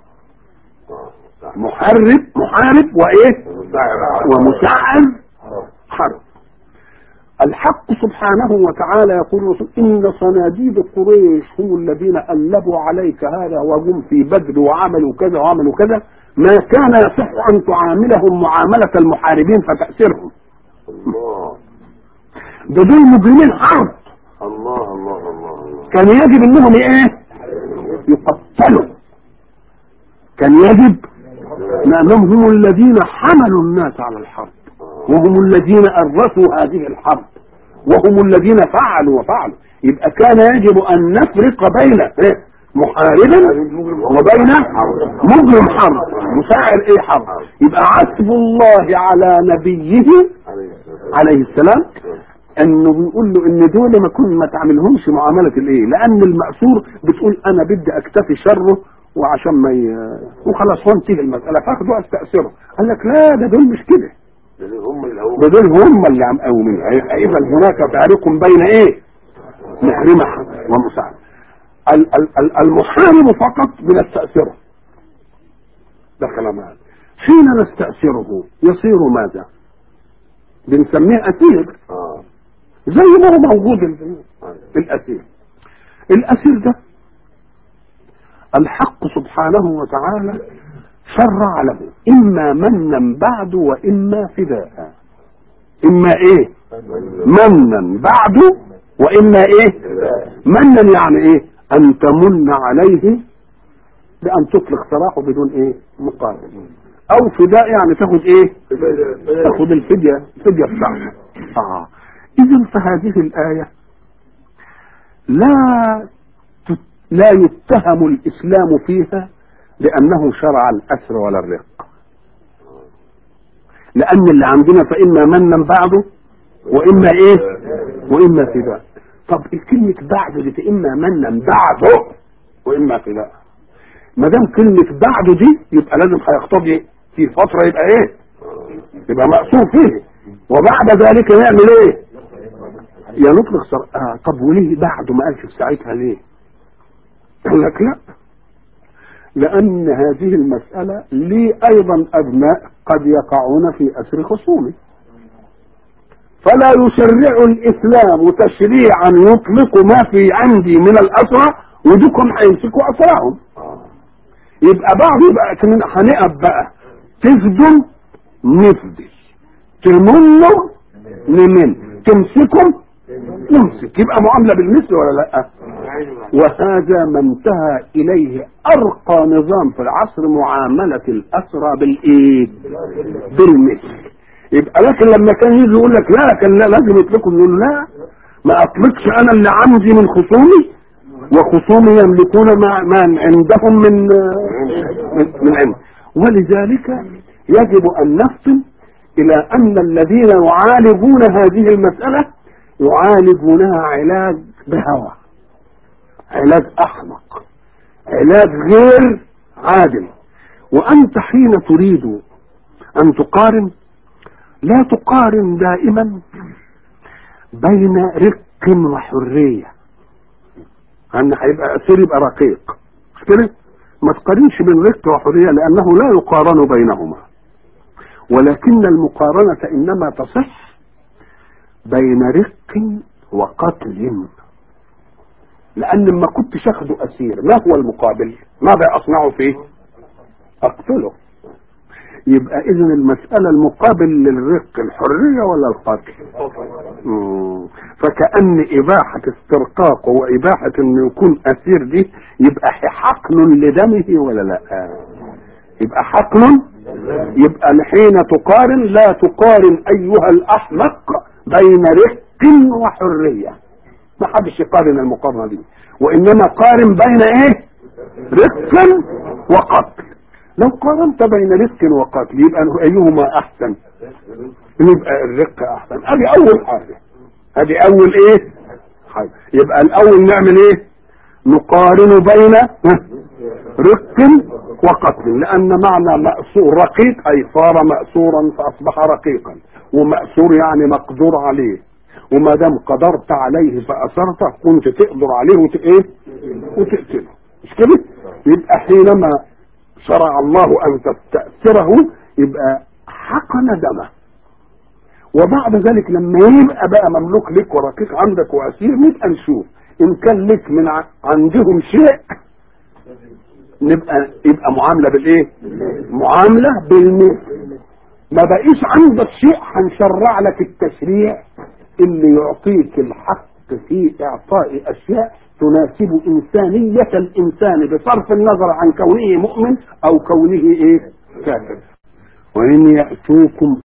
محارب محارب وايه ومسعر حرب الحق سبحانه وتعالى يقول رسول إن صناديد قريش هم الذين ألبوا عليك هذا وهم في بدر وعملوا كذا وعملوا كذا ما كان يصح أن تعاملهم معاملة المحاربين فتأسرهم الله ده دول مجرمين حرب الله الله الله الله كان يجب انهم ايه يقتلوا كان يجب لانهم هم الذين حملوا الناس على الحرب وهم الذين أرثوا هذه الحرب وهم الذين فعلوا وفعلوا يبقى كان يجب أن نفرق بين إيه؟ محارب وبين مجرم حرب مساعر ايه حرب يبقى عتب الله على نبيه عليه السلام عليه السلام انه بيقول له ان دول ما كن ما تعملهمش معامله الايه لان المأسور بتقول انا بدي اكتفي شره وعشان ما ي... وخلاص وانتهي المساله فاخده استأثره قال لك لا ده دول مش كده لأن هم الأول ده دول هم اللي عم قومين اذا هناك فارق بين ايه محرمه ومساعد ال- ال- ال- المحارب فقط بنستأثره ده كلام هذا حين نستأثره يصير ماذا بنسميه أسير اه زي ما هو موجود ال- الأسير الأسير ده الحق سبحانه وتعالى شرع له إما منا بعد وإما فداء إما إيه منا بعد وإما إيه منا يعني إيه أن تمن عليه بأن تطلق سراحه بدون إيه مقابل أو فداء يعني تاخد إيه تاخد الفدية الفدية بتاعته آه إذا فهذه الآية لا تت- لا يتهم الإسلام فيها لأنه شرع الأسر ولا الرق لأن اللي عندنا فإما منا بعده وإما إيه وإما فداء طب الكلمة بعد دي فإما منا بعده وإما فداء ما دام كلمة بعده دي يبقى لازم هيقتضي في فترة يبقى إيه يبقى مقصور فيه وبعد ذلك نعمل إيه يا نطلق صر... آه طب وليه بعده ما قالش في ساعتها ليه قال لك لا لأن هذه المسألة لي أيضا أبناء قد يقعون في أسر خصومي فلا يشرع الإسلام تشريعا يطلق ما في عندي من الأسرى ودكم هيمسكوا أسراهم يبقى بعض يبقى كمان هنقف بقى تفدم نفدي تمنوا نمن تمسكهم نمسك يبقى معاملة بالمثل ولا لا وهذا ما انتهى إليه أرقى نظام في العصر معاملة الأسرى بالإيه بالمثل يبقى لكن لما كان يجي يقول لك لا كان لا لازم يطلقوا يقول لا ما أطلقش أنا اللي عندي من خصومي وخصومي يملكون ما, ما عندهم من من, من علم ولذلك يجب أن نفطن إلى أن الذين يعالجون هذه المسألة يعالجونها علاج بهوى علاج احمق علاج غير عادل وانت حين تريد ان تقارن لا تقارن دائما بين رق وحرية ان هيبقى اسير يبقى رقيق مش كده ما تقارنش بين رق وحرية لانه لا يقارن بينهما ولكن المقارنة انما تصح بين رق وقتل لان ما كنتش اخده اسير ما هو المقابل ماذا اصنع فيه اقتله يبقى اذا المسألة المقابل للرق الحرية ولا القتل مم. فكأن إباحة استرقاقه وإباحة إنه يكون أسير دي يبقى حقن لدمه ولا لا يبقى حقن يبقى حين تقارن لا تقارن أيها الأحمق بين رق وحرية ما حدش يقارن المقارنة دي وإنما قارن بين إيه رق وقتل لو قارنت بين رق وقتل يبقى أيهما أحسن يبقى الرق أحسن هذه أول حاجة هذه أول إيه حاجة يبقى الأول نعمل إيه نقارن بين رق وقتل لأن معنى مأسور رقيق أي صار مأسورا فأصبح رقيقا ومأسور يعني مقدور عليه وما دام قدرت عليه فأسرته كنت تقدر عليه وت... إيه؟ وتقتله مش كده؟ يبقى حينما شرع الله أن تستأثره يبقى حقن دمه وبعد ذلك لما يبقى بقى مملوك لك ورقيق عندك وأسير نبقى نشوف إن كان لك من ع... عندهم شيء نبقى يبقى معاملة بالإيه؟ معاملة بالمثل ما بقيش عندك شيء هنشرع لك التشريع اللي يعطيك الحق في اعطاء اشياء تناسب انسانية الانسان بصرف النظر عن كونه مؤمن او كونه ايه كافر وان يأتوكم